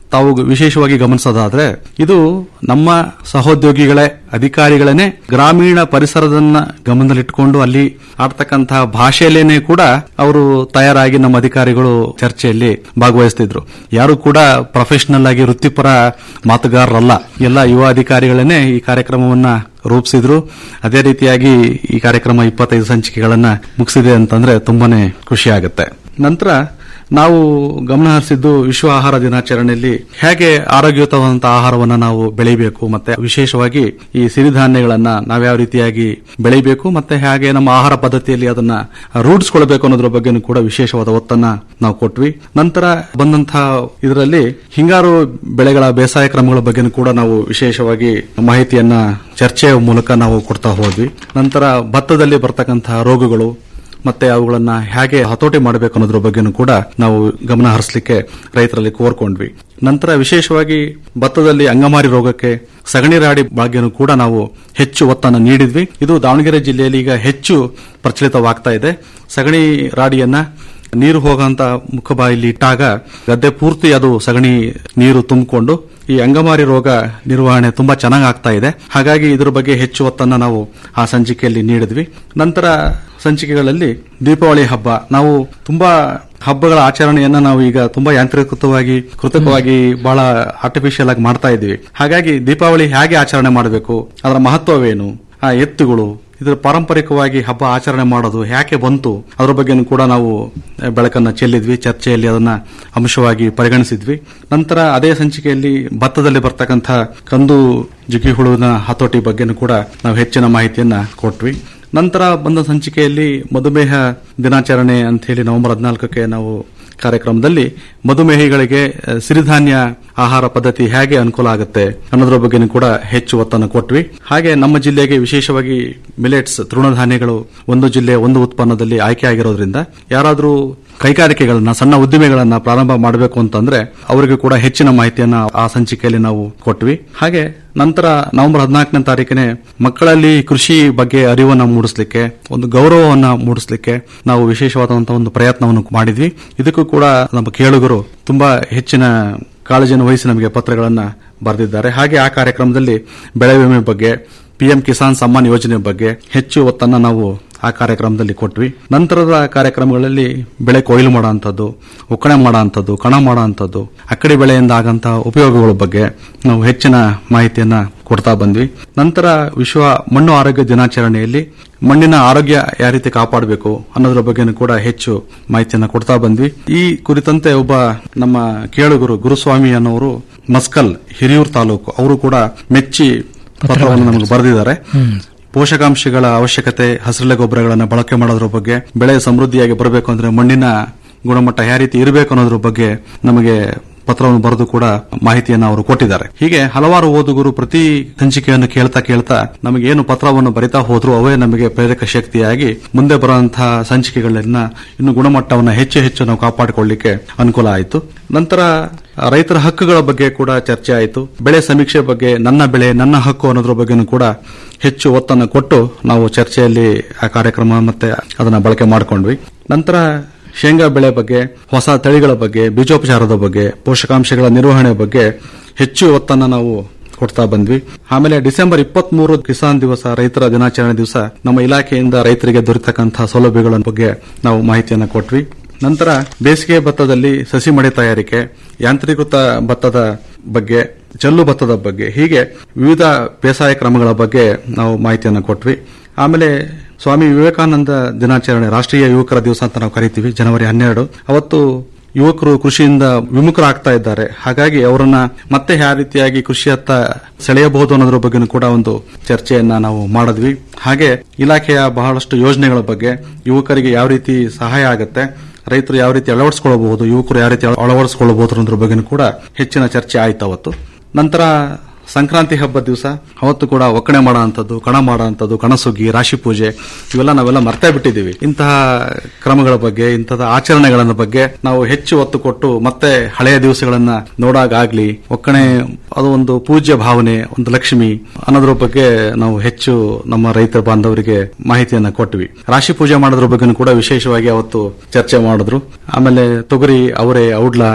ತಾವು ವಿಶೇಷವಾಗಿ ಗಮನಿಸೋದಾದ್ರೆ ಇದು ನಮ್ಮ ಸಹೋದ್ಯೋಗಿಗಳೇ ಅಧಿಕಾರಿಗಳನ್ನೇ ಗ್ರಾಮೀಣ ಪರಿಸರದನ್ನ ಗಮನದಲ್ಲಿಟ್ಟುಕೊಂಡು ಅಲ್ಲಿ ಆಡ್ತಕ್ಕಂತಹ ಭಾಷೆಯಲ್ಲೇನೆ ಕೂಡ ಅವರು ತಯಾರಾಗಿ ನಮ್ಮ ಅಧಿಕಾರಿಗಳು ಚರ್ಚೆಯಲ್ಲಿ ಭಾಗವಹಿಸ್ತಿದ್ರು ಯಾರು ಕೂಡ ಪ್ರೊಫೆಷನಲ್ ಆಗಿ ವೃತ್ತಿಪರ ಮಾತುಗಾರರಲ್ಲ ಎಲ್ಲ ಯುವ ಅಧಿಕಾರಿಗಳನ್ನೇ ಈ ಕಾರ್ಯಕ್ರಮವನ್ನ ರೂಪಿಸಿದ್ರು ಅದೇ ರೀತಿಯಾಗಿ ಈ ಕಾರ್ಯಕ್ರಮ ಇಪ್ಪತ್ತೈದು ಸಂಚಿಕೆಗಳನ್ನ ಮುಗಿಸಿದೆ ಅಂತಂದ್ರೆ ತುಂಬಾನೇ ಖುಷಿ ಆಗುತ್ತೆ ನಂತರ ನಾವು ಗಮನ ಹರಿಸಿದ್ದು ವಿಶ್ವ ಆಹಾರ ದಿನಾಚರಣೆಯಲ್ಲಿ ಹೇಗೆ ಆರೋಗ್ಯಯುತವಾದಂತಹ ಆಹಾರವನ್ನ ನಾವು ಬೆಳಿಬೇಕು ಮತ್ತೆ ವಿಶೇಷವಾಗಿ ಈ ಸಿರಿಧಾನ್ಯಗಳನ್ನ ನಾವ್ಯಾವ ರೀತಿಯಾಗಿ ಬೆಳಿಬೇಕು ಮತ್ತೆ ಹೇಗೆ ನಮ್ಮ ಆಹಾರ ಪದ್ಧತಿಯಲ್ಲಿ ಅದನ್ನ ರೂಢಿಸ್ಕೊಳ್ಬೇಕು ಅನ್ನೋದ್ರ ಬಗ್ಗೆನೂ ಕೂಡ ವಿಶೇಷವಾದ ಒತ್ತನ್ನ ನಾವು ಕೊಟ್ವಿ ನಂತರ ಬಂದಂತಹ ಇದರಲ್ಲಿ ಹಿಂಗಾರು ಬೆಳೆಗಳ ಬೇಸಾಯ ಕ್ರಮಗಳ ಬಗ್ಗೆನೂ ಕೂಡ ನಾವು ವಿಶೇಷವಾಗಿ ಮಾಹಿತಿಯನ್ನ ಚರ್ಚೆಯ ಮೂಲಕ ನಾವು ಕೊಡ್ತಾ ಹೋದ್ವಿ ನಂತರ ಭತ್ತದಲ್ಲಿ ಬರ್ತಕ್ಕಂತಹ ರೋಗಗಳು ಮತ್ತೆ ಅವುಗಳನ್ನ ಹೇಗೆ ಹತೋಟಿ ಮಾಡಬೇಕು ಅನ್ನೋದ್ರ ಬಗ್ಗೆನೂ ಕೂಡ ನಾವು ಗಮನ ಹರಿಸಲಿಕ್ಕೆ ರೈತರಲ್ಲಿ ಕೋರ್ಕೊಂಡ್ವಿ ನಂತರ ವಿಶೇಷವಾಗಿ ಭತ್ತದಲ್ಲಿ ಅಂಗಮಾರಿ ರೋಗಕ್ಕೆ ಸಗಣಿ ರಾಡಿ ಬಗ್ಗೆನೂ ಕೂಡ ನಾವು ಹೆಚ್ಚು ಒತ್ತನ್ನು ನೀಡಿದ್ವಿ ಇದು ದಾವಣಗೆರೆ ಜಿಲ್ಲೆಯಲ್ಲಿ ಈಗ ಹೆಚ್ಚು ಪ್ರಚಲಿತವಾಗ್ತಾ ಇದೆ ಸಗಣಿ ರಾಡಿಯನ್ನ ನೀರು ಹೋಗಂತ ಮುಖಬಾಯಲ್ಲಿ ಇಟ್ಟಾಗ ಗದ್ದೆ ಪೂರ್ತಿ ಅದು ಸಗಣಿ ನೀರು ತುಂಬಿಕೊಂಡು ಈ ಅಂಗಮಾರಿ ರೋಗ ನಿರ್ವಹಣೆ ತುಂಬಾ ಚೆನ್ನಾಗಿ ಆಗ್ತಾ ಇದೆ ಹಾಗಾಗಿ ಇದ್ರ ಬಗ್ಗೆ ಹೆಚ್ಚು ಒತ್ತನ್ನ ನಾವು ಆ ಸಂಚಿಕೆಯಲ್ಲಿ ನೀಡಿದ್ವಿ ನಂತರ ಸಂಚಿಕೆಗಳಲ್ಲಿ ದೀಪಾವಳಿ ಹಬ್ಬ ನಾವು ತುಂಬಾ ಹಬ್ಬಗಳ ಆಚರಣೆಯನ್ನ ನಾವು ಈಗ ತುಂಬಾ ಯಾಂತ್ರೀಕೃತವಾಗಿ ಕೃತಕವಾಗಿ ಬಹಳ ಆರ್ಟಿಫಿಷಿಯಲ್ ಆಗಿ ಮಾಡ್ತಾ ಇದ್ವಿ ಹಾಗಾಗಿ ದೀಪಾವಳಿ ಹೇಗೆ ಆಚರಣೆ ಮಾಡಬೇಕು ಅದರ ಮಹತ್ವವೇನು ಆ ಎತ್ತುಗಳು ಇದರ ಪಾರಂಪರಿಕವಾಗಿ ಹಬ್ಬ ಆಚರಣೆ ಮಾಡೋದು ಯಾಕೆ ಬಂತು ಅದರ ಬಗ್ಗೆನೂ ಕೂಡ ನಾವು ಬೆಳಕನ್ನ ಚೆಲ್ಲಿದ್ವಿ ಚರ್ಚೆಯಲ್ಲಿ ಅದನ್ನ ಅಂಶವಾಗಿ ಪರಿಗಣಿಸಿದ್ವಿ ನಂತರ ಅದೇ ಸಂಚಿಕೆಯಲ್ಲಿ ಭತ್ತದಲ್ಲಿ ಬರ್ತಕ್ಕಂಥ ಕಂದು ಜುಗಿ ಹುಳುವಿನ ಹತೋಟಿ ಬಗ್ಗೆನೂ ಕೂಡ ನಾವು ಹೆಚ್ಚಿನ ಮಾಹಿತಿಯನ್ನ ಕೊಟ್ವಿ ನಂತರ ಬಂದ ಸಂಚಿಕೆಯಲ್ಲಿ ಮಧುಮೇಹ ದಿನಾಚರಣೆ ಅಂತ ಹೇಳಿ ನವೆಂಬರ್ ಹದಿನಾಲ್ಕಕ್ಕೆ ನಾವು ಕಾರ್ಯಕ್ರಮದಲ್ಲಿ ಮಧುಮೇಹಿಗಳಿಗೆ ಅಹ್, ಸಿರಿಧಾನ್ಯ ಆಹಾರ ಪದ್ಧತಿ ಹೇಗೆ ಅನುಕೂಲ ಆಗುತ್ತೆ ಅನ್ನೋದ್ರ ಬಗ್ಗೆನೂ ಕೂಡ ಹೆಚ್ಚು ಒತ್ತನ್ನು ಕೊಟ್ವಿ ಹಾಗೆ ನಮ್ಮ ಜಿಲ್ಲೆಗೆ ವಿಶೇಷವಾಗಿ ಮಿಲೆಟ್ಸ್ ತೃಣಧಾನ್ಯಗಳು ಒಂದು ಜಿಲ್ಲೆ ಒಂದು ಉತ್ಪನ್ನದಲ್ಲಿ ಆಯ್ಕೆ ಆಗಿರೋದ್ರಿಂದ ಯಾರಾದರೂ ಕೈಗಾರಿಕೆಗಳನ್ನ ಸಣ್ಣ ಉದ್ದಿಮೆಗಳನ್ನ ಪ್ರಾರಂಭ ಮಾಡಬೇಕು ಅಂತಂದ್ರೆ ಅವರಿಗೂ ಕೂಡ ಹೆಚ್ಚಿನ ಮಾಹಿತಿಯನ್ನ ಆ ಸಂಚಿಕೆಯಲ್ಲಿ ನಾವು ಕೊಟ್ವಿ ಹಾಗೆ ನಂತರ ನವೆಂಬರ್ ಹದಿನಾಲ್ಕನೇ ತಾರೀಕಿನೇ ಮಕ್ಕಳಲ್ಲಿ ಕೃಷಿ ಬಗ್ಗೆ ಅರಿವನ್ನ ಮೂಡಿಸಲಿಕ್ಕೆ ಒಂದು ಗೌರವವನ್ನ ಮೂಡಿಸಲಿಕ್ಕೆ ನಾವು ವಿಶೇಷವಾದಂತಹ ಒಂದು ಪ್ರಯತ್ನವನ್ನು ಮಾಡಿದ್ವಿ ಇದಕ್ಕೂ ಕೂಡ ನಮ್ಮ ಕೇಳುಗರು ತುಂಬಾ ಹೆಚ್ಚಿನ ಕಾಳಜಿಯನ್ನು ವಹಿಸಿ ನಮಗೆ ಪತ್ರಗಳನ್ನ ಬರೆದಿದ್ದಾರೆ ಹಾಗೆ ಆ ಕಾರ್ಯಕ್ರಮದಲ್ಲಿ ಬೆಳೆ ವಿಮೆ ಬಗ್ಗೆ ಪಿಎಂ ಕಿಸಾನ್ ಸಮ್ಮಾನ್ ಯೋಜನೆ ಬಗ್ಗೆ ಹೆಚ್ಚು ಒತ್ತನ್ನ ನಾವು ಆ ಕಾರ್ಯಕ್ರಮದಲ್ಲಿ ಕೊಟ್ವಿ ನಂತರದ ಕಾರ್ಯಕ್ರಮಗಳಲ್ಲಿ ಬೆಳೆ ಕೊಯ್ಲು ಮಾಡುವಂಥದ್ದು ಒಕ್ಕಣೆ ಮಾಡುವಂಥದ್ದು ಕಣ ಮಾಡುವಂಥದ್ದು ಅಕ್ಕಡಿ ಬೆಳೆಯಿಂದ ಆಗಂತಹ ಉಪಯೋಗಗಳ ಬಗ್ಗೆ ನಾವು ಹೆಚ್ಚಿನ ಮಾಹಿತಿಯನ್ನ ಕೊಡ್ತಾ ಬಂದ್ವಿ ನಂತರ ವಿಶ್ವ ಮಣ್ಣು ಆರೋಗ್ಯ ದಿನಾಚರಣೆಯಲ್ಲಿ ಮಣ್ಣಿನ ಆರೋಗ್ಯ ಯಾವ ರೀತಿ ಕಾಪಾಡಬೇಕು ಅನ್ನೋದ್ರ ಬಗ್ಗೆನೂ ಕೂಡ ಹೆಚ್ಚು ಮಾಹಿತಿಯನ್ನ ಕೊಡ್ತಾ ಬಂದ್ವಿ ಈ ಕುರಿತಂತೆ ಒಬ್ಬ ನಮ್ಮ ಕೇಳುಗರು ಗುರುಸ್ವಾಮಿ ಅನ್ನೋರು ಮಸ್ಕಲ್ ಹಿರಿಯೂರು ತಾಲೂಕು ಅವರು ಕೂಡ ಮೆಚ್ಚಿ ಪತ್ರವನ್ನು ನಮಗೆ ಬರೆದಿದ್ದಾರೆ ಪೋಷಕಾಂಶಗಳ ಅವಶ್ಯಕತೆ ಹಸಿರೆಲೆ ಗೊಬ್ಬರಗಳನ್ನು ಬಳಕೆ ಮಾಡೋದ್ರ ಬಗ್ಗೆ ಬೆಳೆ ಸಮೃದ್ಧಿಯಾಗಿ ಬರಬೇಕು ಅಂದ್ರೆ ಮಣ್ಣಿನ ಗುಣಮಟ್ಟ ಯಾವ ರೀತಿ ಇರಬೇಕು ಅನ್ನೋದ್ರ ಬಗ್ಗೆ ನಮಗೆ ಪತ್ರವನ್ನು ಬರೆದು ಕೂಡ ಮಾಹಿತಿಯನ್ನು ಅವರು ಕೊಟ್ಟಿದ್ದಾರೆ ಹೀಗೆ ಹಲವಾರು ಓದುಗರು ಪ್ರತಿ ಸಂಚಿಕೆಯನ್ನು ಕೇಳ್ತಾ ಕೇಳ್ತಾ ನಮಗೆ ಏನು ಪತ್ರವನ್ನು ಬರಿತಾ ಹೋದ್ರು ಅವೇ ನಮಗೆ ಪ್ರೇರಕ ಶಕ್ತಿಯಾಗಿ ಮುಂದೆ ಬರುವಂತಹ ಸಂಚಿಕೆಗಳನ್ನ ಇನ್ನು ಗುಣಮಟ್ಟವನ್ನು ಹೆಚ್ಚು ಹೆಚ್ಚು ನಾವು ಕಾಪಾಡಿಕೊಳ್ಳಿಕ್ಕೆ ಅನುಕೂಲ ಆಯಿತು ನಂತರ ರೈತರ ಹಕ್ಕುಗಳ ಬಗ್ಗೆ ಕೂಡ ಚರ್ಚೆ ಆಯಿತು ಬೆಳೆ ಸಮೀಕ್ಷೆ ಬಗ್ಗೆ ನನ್ನ ಬೆಳೆ ನನ್ನ ಹಕ್ಕು ಅನ್ನೋದ್ರ ಬಗ್ಗೆನೂ ಕೂಡ ಹೆಚ್ಚು ಒತ್ತನ್ನು ಕೊಟ್ಟು ನಾವು ಚರ್ಚೆಯಲ್ಲಿ ಆ ಕಾರ್ಯಕ್ರಮ ಮತ್ತೆ ಅದನ್ನ ಬಳಕೆ ಮಾಡಿಕೊಂಡ್ವಿ ನಂತರ ಶೇಂಗಾ ಬೆಳೆ ಬಗ್ಗೆ ಹೊಸ ತಳಿಗಳ ಬಗ್ಗೆ ಬೀಜೋಪಚಾರದ ಬಗ್ಗೆ ಪೋಷಕಾಂಶಗಳ ನಿರ್ವಹಣೆ ಬಗ್ಗೆ ಹೆಚ್ಚು ಒತ್ತನ್ನು ನಾವು ಕೊಡ್ತಾ ಬಂದ್ವಿ ಆಮೇಲೆ ಡಿಸೆಂಬರ್ ಇಪ್ಪತ್ತ್ ಮೂರು ಕಿಸಾನ್ ದಿವಸ ರೈತರ ದಿನಾಚರಣೆ ದಿವಸ ನಮ್ಮ ಇಲಾಖೆಯಿಂದ ರೈತರಿಗೆ ದೊರೆತಕ್ಕಂತಹ ಸೌಲಭ್ಯಗಳ ಬಗ್ಗೆ ನಾವು ಮಾಹಿತಿಯನ್ನು ಕೊಟ್ವಿ ನಂತರ ಬೇಸಿಗೆ ಭತ್ತದಲ್ಲಿ ಸಸಿ ಮಡಿ ತಯಾರಿಕೆ ಯಾಂತ್ರೀಕೃತ ಭತ್ತದ ಬಗ್ಗೆ ಜಲ್ಲು ಭತ್ತದ ಬಗ್ಗೆ ಹೀಗೆ ವಿವಿಧ ಬೇಸಾಯ ಕ್ರಮಗಳ ಬಗ್ಗೆ ನಾವು ಮಾಹಿತಿಯನ್ನು ಕೊಟ್ವಿ ಆಮೇಲೆ ಸ್ವಾಮಿ ವಿವೇಕಾನಂದ ದಿನಾಚರಣೆ ರಾಷ್ಟ್ರೀಯ ಯುವಕರ ದಿವಸ ಅಂತ ನಾವು ಕರಿತೀವಿ ಜನವರಿ ಹನ್ನೆರಡು ಅವತ್ತು ಯುವಕರು ಕೃಷಿಯಿಂದ ವಿಮುಖರಾಗ್ತಾ ಇದ್ದಾರೆ ಹಾಗಾಗಿ ಅವರನ್ನ ಮತ್ತೆ ಯಾವ ರೀತಿಯಾಗಿ ಕೃಷಿಯತ್ತ ಸೆಳೆಯಬಹುದು ಅನ್ನೋದ್ರ ಬಗ್ಗೆನೂ ಕೂಡ ಒಂದು ಚರ್ಚೆಯನ್ನ ನಾವು ಮಾಡಿದ್ವಿ ಹಾಗೆ ಇಲಾಖೆಯ ಬಹಳಷ್ಟು ಯೋಜನೆಗಳ ಬಗ್ಗೆ ಯುವಕರಿಗೆ ಯಾವ ರೀತಿ ಸಹಾಯ ಆಗುತ್ತೆ ರೈತರು ಯಾವ ರೀತಿ ಅಳವಡಿಸಿಕೊಳ್ಳಬಹುದು ಯುವಕರು ಯಾವ ರೀತಿ ಅಳವಡಿಸಿಕೊಳ್ಳಬಹುದು ಅನ್ನೋದ್ರ ಬಗ್ಗೆನೂ ಕೂಡ ಹೆಚ್ಚಿನ ಚರ್ಚೆ ಆಯ್ತು ಅವತ್ತು ನಂತರ ಸಂಕ್ರಾಂತಿ ಹಬ್ಬದ ದಿವಸ ಅವತ್ತು ಕೂಡ ಒಕ್ಕಣೆ ಮಾಡುವಂಥದ್ದು ಕಣ ಮಾಡುವಂಥದ್ದು ಕಣಸುಗ್ಗಿ ರಾಶಿ ಪೂಜೆ ಇವೆಲ್ಲ ನಾವೆಲ್ಲ ಮರ್ತೇ ಬಿಟ್ಟಿದ್ದೀವಿ ಇಂತಹ ಕ್ರಮಗಳ ಬಗ್ಗೆ ಇಂತಹ ಆಚರಣೆಗಳ ಬಗ್ಗೆ ನಾವು ಹೆಚ್ಚು ಒತ್ತು ಕೊಟ್ಟು ಮತ್ತೆ ಹಳೆಯ ದಿವಸಗಳನ್ನ ನೋಡಾಗಾಗ್ಲಿ ಒಕ್ಕಣೆ ಅದು ಒಂದು ಪೂಜ್ಯ ಭಾವನೆ ಒಂದು ಲಕ್ಷ್ಮಿ ಅನ್ನೋದ್ರ ಬಗ್ಗೆ ನಾವು ಹೆಚ್ಚು ನಮ್ಮ ರೈತ ಬಾಂಧವರಿಗೆ ಮಾಹಿತಿಯನ್ನ ಕೊಟ್ವಿ ರಾಶಿ ಪೂಜೆ ಮಾಡೋದ್ರ ಬಗ್ಗೆ ಕೂಡ ವಿಶೇಷವಾಗಿ ಅವತ್ತು ಚರ್ಚೆ ಮಾಡಿದ್ರು ಆಮೇಲೆ ತೊಗರಿ ಅವರೆ ಔಡ್ಲ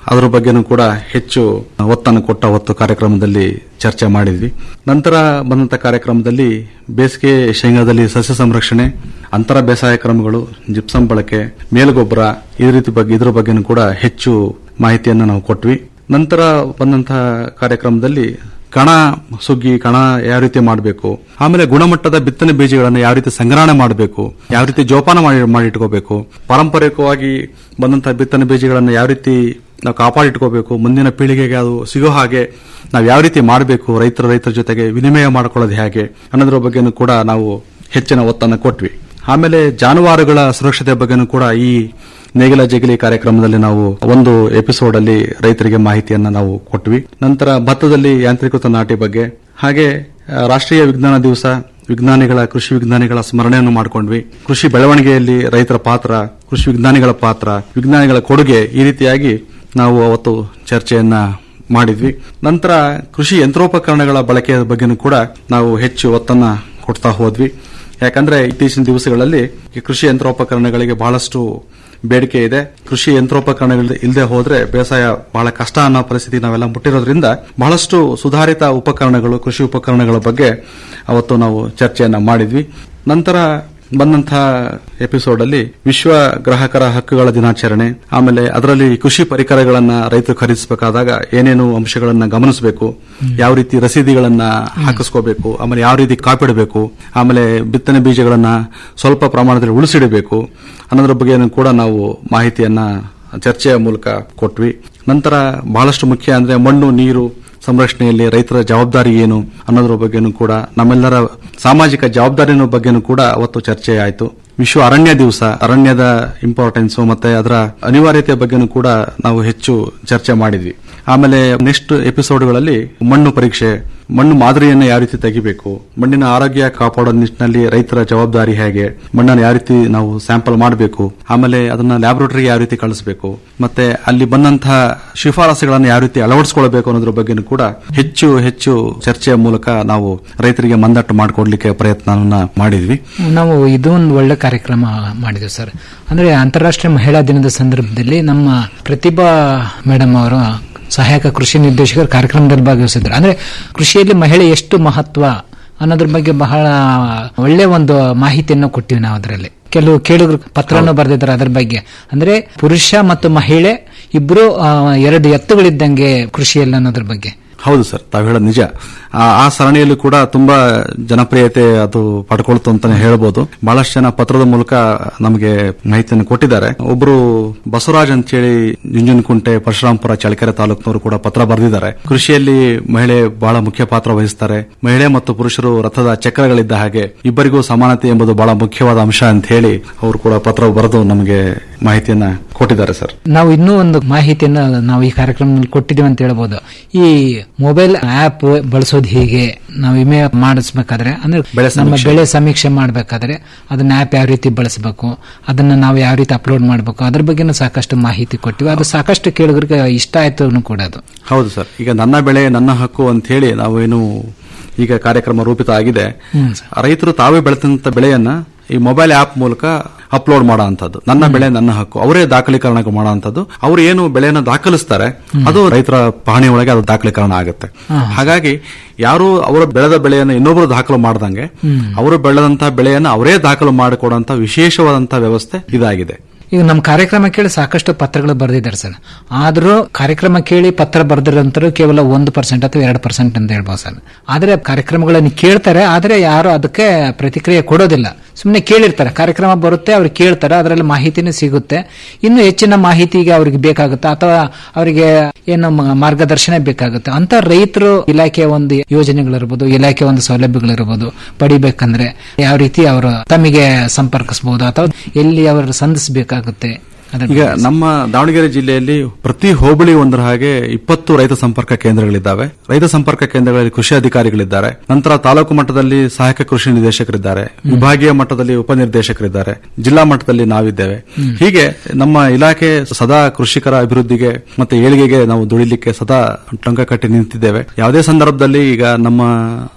ಅದರ ಬಗ್ಗೆನೂ ಕೂಡ ಹೆಚ್ಚು ಒತ್ತನ್ನು ಕೊಟ್ಟ ಹೊತ್ತು ಕಾರ್ಯಕ್ರಮದಲ್ಲಿ ಚರ್ಚೆ ಮಾಡಿದ್ವಿ ನಂತರ ಬಂದಂತ ಕಾರ್ಯಕ್ರಮದಲ್ಲಿ ಬೇಸಿಗೆ ಶೇಂಗಾದಲ್ಲಿ ಸಸ್ಯ ಸಂರಕ್ಷಣೆ ಅಂತರ ಬೇಸಾಯ ಕ್ರಮಗಳು ಜಿಪ್ಸಂ ಬಳಕೆ ಮೇಲುಗೊಬ್ಬರ ಈ ರೀತಿ ಬಗ್ಗೆ ಇದ್ರ ಬಗ್ಗೆನೂ ಕೂಡ ಹೆಚ್ಚು ಮಾಹಿತಿಯನ್ನು ನಾವು ಕೊಟ್ವಿ ನಂತರ ಬಂದಂತಹ ಕಾರ್ಯಕ್ರಮದಲ್ಲಿ ಕಣ ಸುಗ್ಗಿ ಕಣ ಯಾವ ರೀತಿ ಮಾಡಬೇಕು ಆಮೇಲೆ ಗುಣಮಟ್ಟದ ಬಿತ್ತನೆ ಬೀಜಗಳನ್ನು ಯಾವ ರೀತಿ ಸಂಗ್ರಹಣೆ ಮಾಡಬೇಕು ಯಾವ ರೀತಿ ಜೋಪಾನ ಮಾಡಿ ಮಾಡಿಟ್ಕೋಬೇಕು ಪಾರಂಪರಿಕವಾಗಿ ಬಂದಂತಹ ಬಿತ್ತನೆ ಬೀಜಗಳನ್ನು ಯಾವ ರೀತಿ ನಾವು ಕಾಪಾಡಿಟ್ಕೋಬೇಕು ಮುಂದಿನ ಪೀಳಿಗೆಗೆ ಅದು ಸಿಗೋ ಹಾಗೆ ನಾವು ಯಾವ ರೀತಿ ಮಾಡಬೇಕು ರೈತರ ರೈತರ ಜೊತೆಗೆ ವಿನಿಮಯ ಮಾಡ್ಕೊಳ್ಳೋದು ಹೇಗೆ ಅನ್ನೋದ್ರ ಬಗ್ಗೆನೂ ಕೂಡ ನಾವು ಹೆಚ್ಚಿನ ಒತ್ತನ್ನು ಕೊಟ್ವಿ ಆಮೇಲೆ ಜಾನುವಾರುಗಳ ಸುರಕ್ಷತೆ ಬಗ್ಗೆನೂ ಕೂಡ ಈ ನೇಗಿಲ ಜಗಿಲಿ ಕಾರ್ಯಕ್ರಮದಲ್ಲಿ ನಾವು ಒಂದು ಎಪಿಸೋಡ್ ಅಲ್ಲಿ ರೈತರಿಗೆ ಮಾಹಿತಿಯನ್ನ ನಾವು ಕೊಟ್ವಿ ನಂತರ ಭತ್ತದಲ್ಲಿ ಯಾಂತ್ರೀಕೃತ ನಾಟಿ ಬಗ್ಗೆ ಹಾಗೆ ಆ, ರಾಷ್ಟ್ರೀಯ ವಿಜ್ಞಾನ ದಿವಸ ವಿಜ್ಞಾನಿಗಳ ಕೃಷಿ ವಿಜ್ಞಾನಿಗಳ ಸ್ಮರಣೆಯನ್ನು ಮಾಡಿಕೊಂಡ್ವಿ ಕೃಷಿ ಬೆಳವಣಿಗೆಯಲ್ಲಿ ರೈತರ ಪಾತ್ರ ಕೃಷಿ ವಿಜ್ಞಾನಿಗಳ ಪಾತ್ರ ವಿಜ್ಞಾನಿಗಳ ಕೊಡುಗೆ ಈ ರೀತಿಯಾಗಿ ನಾವು ಅವತ್ತು ಚರ್ಚೆಯನ್ನ ಮಾಡಿದ್ವಿ ನಂತರ ಕೃಷಿ ಯಂತ್ರೋಪಕರಣಗಳ ಬಳಕೆಯ ಬಗ್ಗೆನೂ ಕೂಡ ನಾವು ಹೆಚ್ಚು ಒತ್ತನ್ನ ಕೊಡ್ತಾ ಹೋದ್ವಿ ಯಾಕಂದ್ರೆ ಇತ್ತೀಚಿನ ದಿವಸಗಳಲ್ಲಿ ಈ ಕೃಷಿ ಯಂತ್ರೋಪಕರಣಗಳಿಗೆ ಬಹಳಷ್ಟು ಬೇಡಿಕೆ ಇದೆ ಕೃಷಿ ಯಂತ್ರೋಪಕರಣಗಳು ಇಲ್ಲದೆ ಹೋದ್ರೆ ಬೇಸಾಯ ಬಹಳ ಕಷ್ಟ ಅನ್ನೋ ಪರಿಸ್ಥಿತಿ ನಾವೆಲ್ಲ ಮುಟ್ಟಿರೋದ್ರಿಂದ ಬಹಳಷ್ಟು ಸುಧಾರಿತ ಉಪಕರಣಗಳು ಕೃಷಿ ಉಪಕರಣಗಳ ಬಗ್ಗೆ ಅವತ್ತು ನಾವು ಚರ್ಚೆಯನ್ನ ಮಾಡಿದ್ವಿ ನಂತರ ಬಂದಂತಹ ಎಪಿಸೋಡ್ ಅಲ್ಲಿ ವಿಶ್ವ ಗ್ರಾಹಕರ ಹಕ್ಕುಗಳ ದಿನಾಚರಣೆ ಆಮೇಲೆ ಅದರಲ್ಲಿ ಕೃಷಿ ಪರಿಕರಗಳನ್ನ ರೈತರು ಖರೀದಿಸಬೇಕಾದಾಗ ಏನೇನು ಅಂಶಗಳನ್ನ ಗಮನಿಸಬೇಕು ಯಾವ ರೀತಿ ರಸೀದಿಗಳನ್ನ ಹಾಕಿಸ್ಕೋಬೇಕು ಆಮೇಲೆ ಯಾವ ರೀತಿ ಕಾಪಿಡಬೇಕು ಆಮೇಲೆ ಬಿತ್ತನೆ ಬೀಜಗಳನ್ನ ಸ್ವಲ್ಪ ಪ್ರಮಾಣದಲ್ಲಿ ಉಳಿಸಿಡಬೇಕು ಅನ್ನೋದ್ರ ಬಗ್ಗೆ ಕೂಡ ನಾವು ಮಾಹಿತಿಯನ್ನ ಚರ್ಚೆಯ ಮೂಲಕ ಕೊಟ್ವಿ ನಂತರ ಬಹಳಷ್ಟು ಮುಖ್ಯ ಅಂದ್ರೆ ಮಣ್ಣು ನೀರು ಸಂರಕ್ಷಣೆಯಲ್ಲಿ ರೈತರ ಜವಾಬ್ದಾರಿ ಏನು ಅನ್ನೋದ್ರ ಬಗ್ಗೆನೂ ಕೂಡ ನಮ್ಮೆಲ್ಲರ ಸಾಮಾಜಿಕ ಜವಾಬ್ದಾರಿನ ಬಗ್ಗೆನೂ ಕೂಡ ಅವತ್ತು ಚರ್ಚೆ ಆಯಿತು ವಿಶ್ವ ಅರಣ್ಯ ದಿವಸ ಅರಣ್ಯದ ಇಂಪಾರ್ಟೆನ್ಸ್ ಮತ್ತೆ ಅದರ ಅನಿವಾರ್ಯತೆ ಬಗ್ಗೆನೂ ಕೂಡ ನಾವು ಹೆಚ್ಚು ಚರ್ಚೆ ಮಾಡಿದ್ವಿ ಆಮೇಲೆ ನೆಕ್ಸ್ಟ್ ಎಪಿಸೋಡ್ಗಳಲ್ಲಿ ಮಣ್ಣು ಪರೀಕ್ಷೆ ಮಣ್ಣು ಮಾದರಿಯನ್ನು ಯಾವ ರೀತಿ ತೆಗಿಬೇಕು ಮಣ್ಣಿನ ಆರೋಗ್ಯ ಕಾಪಾಡೋ ನಿಟ್ಟಿನಲ್ಲಿ ರೈತರ ಜವಾಬ್ದಾರಿ ಹೇಗೆ ಮಣ್ಣನ್ನು ಯಾವ ರೀತಿ ನಾವು ಸ್ಯಾಂಪಲ್ ಮಾಡಬೇಕು ಆಮೇಲೆ ಅದನ್ನ ಲ್ಯಾಬೊರೇಟರಿಗೆ ಯಾವ ರೀತಿ ಕಳಿಸಬೇಕು ಮತ್ತೆ ಅಲ್ಲಿ ಬಂದಂತಹ ಶಿಫಾರಸುಗಳನ್ನು ಯಾವ ರೀತಿ ಅಳವಡಿಸಿಕೊಳ್ಬೇಕು ಅನ್ನೋದ್ರ ಬಗ್ಗೆನೂ ಕೂಡ ಹೆಚ್ಚು ಹೆಚ್ಚು ಚರ್ಚೆಯ ಮೂಲಕ ನಾವು ರೈತರಿಗೆ ಮಂದಟ್ಟು ಮಾಡಿಕೊಡ್ಲಿಕ್ಕೆ ಪ್ರಯತ್ನವನ್ನ ಮಾಡಿದ್ವಿ ನಾವು ಇದು ಒಂದು ಒಳ್ಳೆ ಕಾರ್ಯಕ್ರಮ ಮಾಡಿದ್ವಿ ಸರ್ ಅಂದ್ರೆ ಅಂತಾರಾಷ್ಟ್ರೀಯ ಮಹಿಳಾ ದಿನದ ಸಂದರ್ಭದಲ್ಲಿ ನಮ್ಮ ಪ್ರತಿಭಾ ಮೇಡಮ್ ಅವರು ಸಹಾಯಕ ಕೃಷಿ ನಿರ್ದೇಶಕರು ಕಾರ್ಯಕ್ರಮದಲ್ಲಿ ಭಾಗವಹಿಸಿದ್ರು ಅಂದ್ರೆ ಕೃಷಿಯಲ್ಲಿ ಮಹಿಳೆ ಎಷ್ಟು ಮಹತ್ವ ಅನ್ನೋದ್ರ ಬಗ್ಗೆ ಬಹಳ ಒಳ್ಳೆ ಒಂದು ಮಾಹಿತಿಯನ್ನು ಕೊಟ್ಟಿವಿ ನಾವು ಅದರಲ್ಲಿ ಕೆಲವು ಕೇಳುಗರು ಪತ್ರವನ್ನು ಬರೆದಿದ್ದಾರೆ ಅದರ ಬಗ್ಗೆ ಅಂದ್ರೆ ಪುರುಷ ಮತ್ತು ಮಹಿಳೆ ಇಬ್ರು ಆ, ಎರಡು ಎತ್ತುಗಳಿದ್ದಂಗೆ ಕೃಷಿಯಲ್ಲಿ ಅನ್ನೋದ್ರ ಬಗ್ಗೆ ಹೌದು ಸರ್ ತಾವು ಹೇಳೋದು ನಿಜ ಆ ಆ ಸರಣಿಯಲ್ಲೂ ಕೂಡ ತುಂಬಾ ಜನಪ್ರಿಯತೆ ಅದು ಪಡ್ಕೊಳ್ತು ಅಂತಾನೆ ಹೇಳ್ಬೋದು ಬಹಳಷ್ಟು ಜನ ಪತ್ರದ ಮೂಲಕ ನಮಗೆ ಮಾಹಿತಿಯನ್ನು ಕೊಟ್ಟಿದ್ದಾರೆ ಒಬ್ರು ಬಸವರಾಜ್ ಅಂತೇಳಿ ಜುಂಜುನಕುಂಟೆ ಪರಶುರಾಂಪುರ ಚಳ್ಳಕೆರೆ ತಾಲೂಕಿನವರು ಕೂಡ ಪತ್ರ ಬರೆದಿದ್ದಾರೆ ಕೃಷಿಯಲ್ಲಿ ಮಹಿಳೆ ಬಹಳ ಮುಖ್ಯ ಪಾತ್ರ ವಹಿಸ್ತಾರೆ ಮಹಿಳೆ ಮತ್ತು ಪುರುಷರು ರಥದ ಚಕ್ರಗಳಿದ್ದ ಹಾಗೆ ಇಬ್ಬರಿಗೂ ಸಮಾನತೆ ಎಂಬುದು ಬಹಳ ಮುಖ್ಯವಾದ ಅಂಶ ಅಂತ ಹೇಳಿ ಅವರು ಕೂಡ ಪತ್ರ ಬರೆದು ನಮಗೆ ಮಾಹಿತಿಯನ್ನ ಕೊಟ್ಟಿದ್ದಾರೆ ಸರ್ ನಾವು ಇನ್ನೂ ಒಂದು ಮಾಹಿತಿಯನ್ನ ನಾವು ಈ ಕಾರ್ಯಕ್ರಮದಲ್ಲಿ ಕೊಟ್ಟಿದ್ದೀವಿ ಅಂತ ಹೇಳ್ಬೋದು ಈ ಮೊಬೈಲ್ ಆಪ್ ಬಳಸೋದು ಹೀಗೆ ನಾವು ವಿಮೆ ಮಾಡಿಸ್ಬೇಕಾದ್ರೆ ಅಂದ್ರೆ ಬೆಳೆ ನಮ್ಮ ಸಮೀಕ್ಷೆ. ಬೆಳೆ ಸಮೀಕ್ಷೆ ಮಾಡಬೇಕಾದ್ರೆ ಅದನ್ನ ಆಪ್ ಯಾವ ರೀತಿ ಬಳಸಬೇಕು ಅದನ್ನ ನಾವು ಯಾವ ರೀತಿ ಅಪ್ಲೋಡ್ ಮಾಡಬೇಕು ಅದ್ರ ಬಗ್ಗೆನೂ ಸಾಕಷ್ಟು ಮಾಹಿತಿ ಕೊಟ್ಟಿವಿ ಅದು ಸಾಕಷ್ಟು ಕೇಳುಗರಿಗೆ ಇಷ್ಟ ಆಯ್ತು ಕೂಡ ಅದು ಹೌದು ಸರ್ ಈಗ ನನ್ನ ಬೆಳೆ ನನ್ನ ಹಕ್ಕು ಅಂತ ಹೇಳಿ ನಾವೇನು ಈಗ ಕಾರ್ಯಕ್ರಮ ರೂಪಿತ ಆಗಿದೆ ಹ್ಮ್ ರೈತರು ತಾವೇ ಬೆಳೆದಂತ ಬೆಳೆಯನ್ನ ಈ ಮೊಬೈಲ್ ಆಪ್ ಮೂಲಕ ಅಪ್ಲೋಡ್ ಮಾಡೋ ಅಂತದ್ದು ನನ್ನ ಬೆಳೆ ನನ್ನ ಹಕ್ಕು ಅವರೇ ದಾಖಲೀಕರಣ ಮಾಡೋ ಅಂತದ್ದು ಅವರು ಏನು ಬೆಳೆಯನ್ನು ದಾಖಲಿಸ್ತಾರೆ ಅದು ರೈತರ ಪಹಣಿ ಒಳಗೆ ಅದು ದಾಖಲೀಕರಣ ಆಗುತ್ತೆ ಹಾ. ಹಾಗಾಗಿ ಯಾರು ಅವರು ಬೆಳೆದ ಬೆಳೆಯನ್ನು ಇನ್ನೊಬ್ಬರು ದಾಖಲು ಮಾಡದಂಗೆ ಹ್ಮ್. ಅವರು ಬೆಳೆದಂತಹ ಬೆಳೆಯನ್ನು ಅವರೇ ದಾಖಲು ಮಾಡಿಕೊಡುವಂತಹ ವಿಶೇಷವಾದಂತಹ ವ್ಯವಸ್ಥೆ ಇದಾಗಿದೆ ಈಗ ನಮ್ಮ ಕಾರ್ಯಕ್ರಮ ಕೇಳಿ ಸಾಕಷ್ಟು ಪತ್ರಗಳು ಬರೆದಿದ್ದಾರೆ ಸರ್ ಆದರೂ ಕಾರ್ಯಕ್ರಮ ಕೇಳಿ ಪತ್ರ ಬರೆದಿರೋಂಥರು ಕೇವಲ ಒಂದು ಪರ್ಸೆಂಟ್ ಅಥವಾ ಎರಡು ಪರ್ಸೆಂಟ್ ಅಂತ ಹೇಳ್ಬೋದು ಸರ್ ಆದರೆ ಕಾರ್ಯಕ್ರಮಗಳನ್ನು ಕೇಳ್ತಾರೆ ಆದರೆ ಯಾರು ಅದಕ್ಕೆ ಪ್ರತಿಕ್ರಿಯೆ ಕೊಡೋದಿಲ್ಲ ಸುಮ್ಮನೆ ಕೇಳಿರ್ತಾರೆ ಕಾರ್ಯಕ್ರಮ ಬರುತ್ತೆ ಅವ್ರು ಕೇಳ್ತಾರೆ ಅದರಲ್ಲಿ ಮಾಹಿತಿನೂ ಸಿಗುತ್ತೆ ಇನ್ನು ಹೆಚ್ಚಿನ ಮಾಹಿತಿಗೆ ಅವ್ರಿಗೆ ಬೇಕಾಗುತ್ತೆ ಅಥವಾ ಅವರಿಗೆ ಏನು ಮ- ಮಾರ್ಗದರ್ಶನ ಬೇಕಾಗುತ್ತೆ ಅಂತ ರೈತರು ಇಲಾಖೆಯ ಒಂದು ಯೋಜನೆಗಳಿರ್ಬೋದು ಇಲಾಖೆಯ ಒಂದು ಸೌಲಭ್ಯಗಳಿರ್ಬೋದು ಪಡಿಬೇಕಂದ್ರೆ ಯಾವ ರೀತಿ ಅವರು ತಮಗೆ ಸಂಪರ್ಕಿಸಬಹುದು ಅಥವಾ ಎಲ್ಲಿ ಅವರು ಸಂಧಿಸಬೇಕಾಗುತ್ತೆ ಅದ್ರ ಈಗ ನಮ್ಮ ದಾವಣಗೆರೆ ಜಿಲ್ಲೆಯಲ್ಲಿ ಪ್ರತಿ ಹೋಬಳಿ ಒಂದರ ಹಾಗೆ ಇಪ್ಪತ್ತು ರೈತ ಸಂಪರ್ಕ ಕೇಂದ್ರಗಳಿದ್ದಾವೆ ರೈತ ಸಂಪರ್ಕ ಕೇಂದ್ರಗಳಲ್ಲಿ ಕೃಷಿ ಅಧಿಕಾರಿಗಳಿದ್ದಾರೆ ನಂತರ ತಾಲೂಕು ಮಟ್ಟದಲ್ಲಿ ಸಹಾಯಕ ಕೃಷಿ ನಿರ್ದೇಶಕರಿದ್ದಾರೆ ವಿಭಾಗೀಯ ಮಟ್ಟದಲ್ಲಿ ಉಪನಿರ್ದೇಶಕರಿದ್ದಾರೆ ಜಿಲ್ಲಾ ಮಟ್ಟದಲ್ಲಿ ನಾವಿದ್ದೇವೆ ಹ್ಮ್. ಹೀಗೆ ನಮ್ಮ ಇಲಾಖೆ ಸದಾ ಕೃಷಿಕರ ಅಭಿವೃದ್ಧಿಗೆ ಮತ್ತೆ ಏಳಿಗೆಗೆ ನಾವು ದುಡಿಲಿಕ್ಕೆ ಸದಾ ಟೊಂಕ ಕಟ್ಟಿ ನಿಂತಿದ್ದೇವೆ ಯಾವುದೇ ಸಂದರ್ಭದಲ್ಲಿ ಈಗ ನಮ್ಮ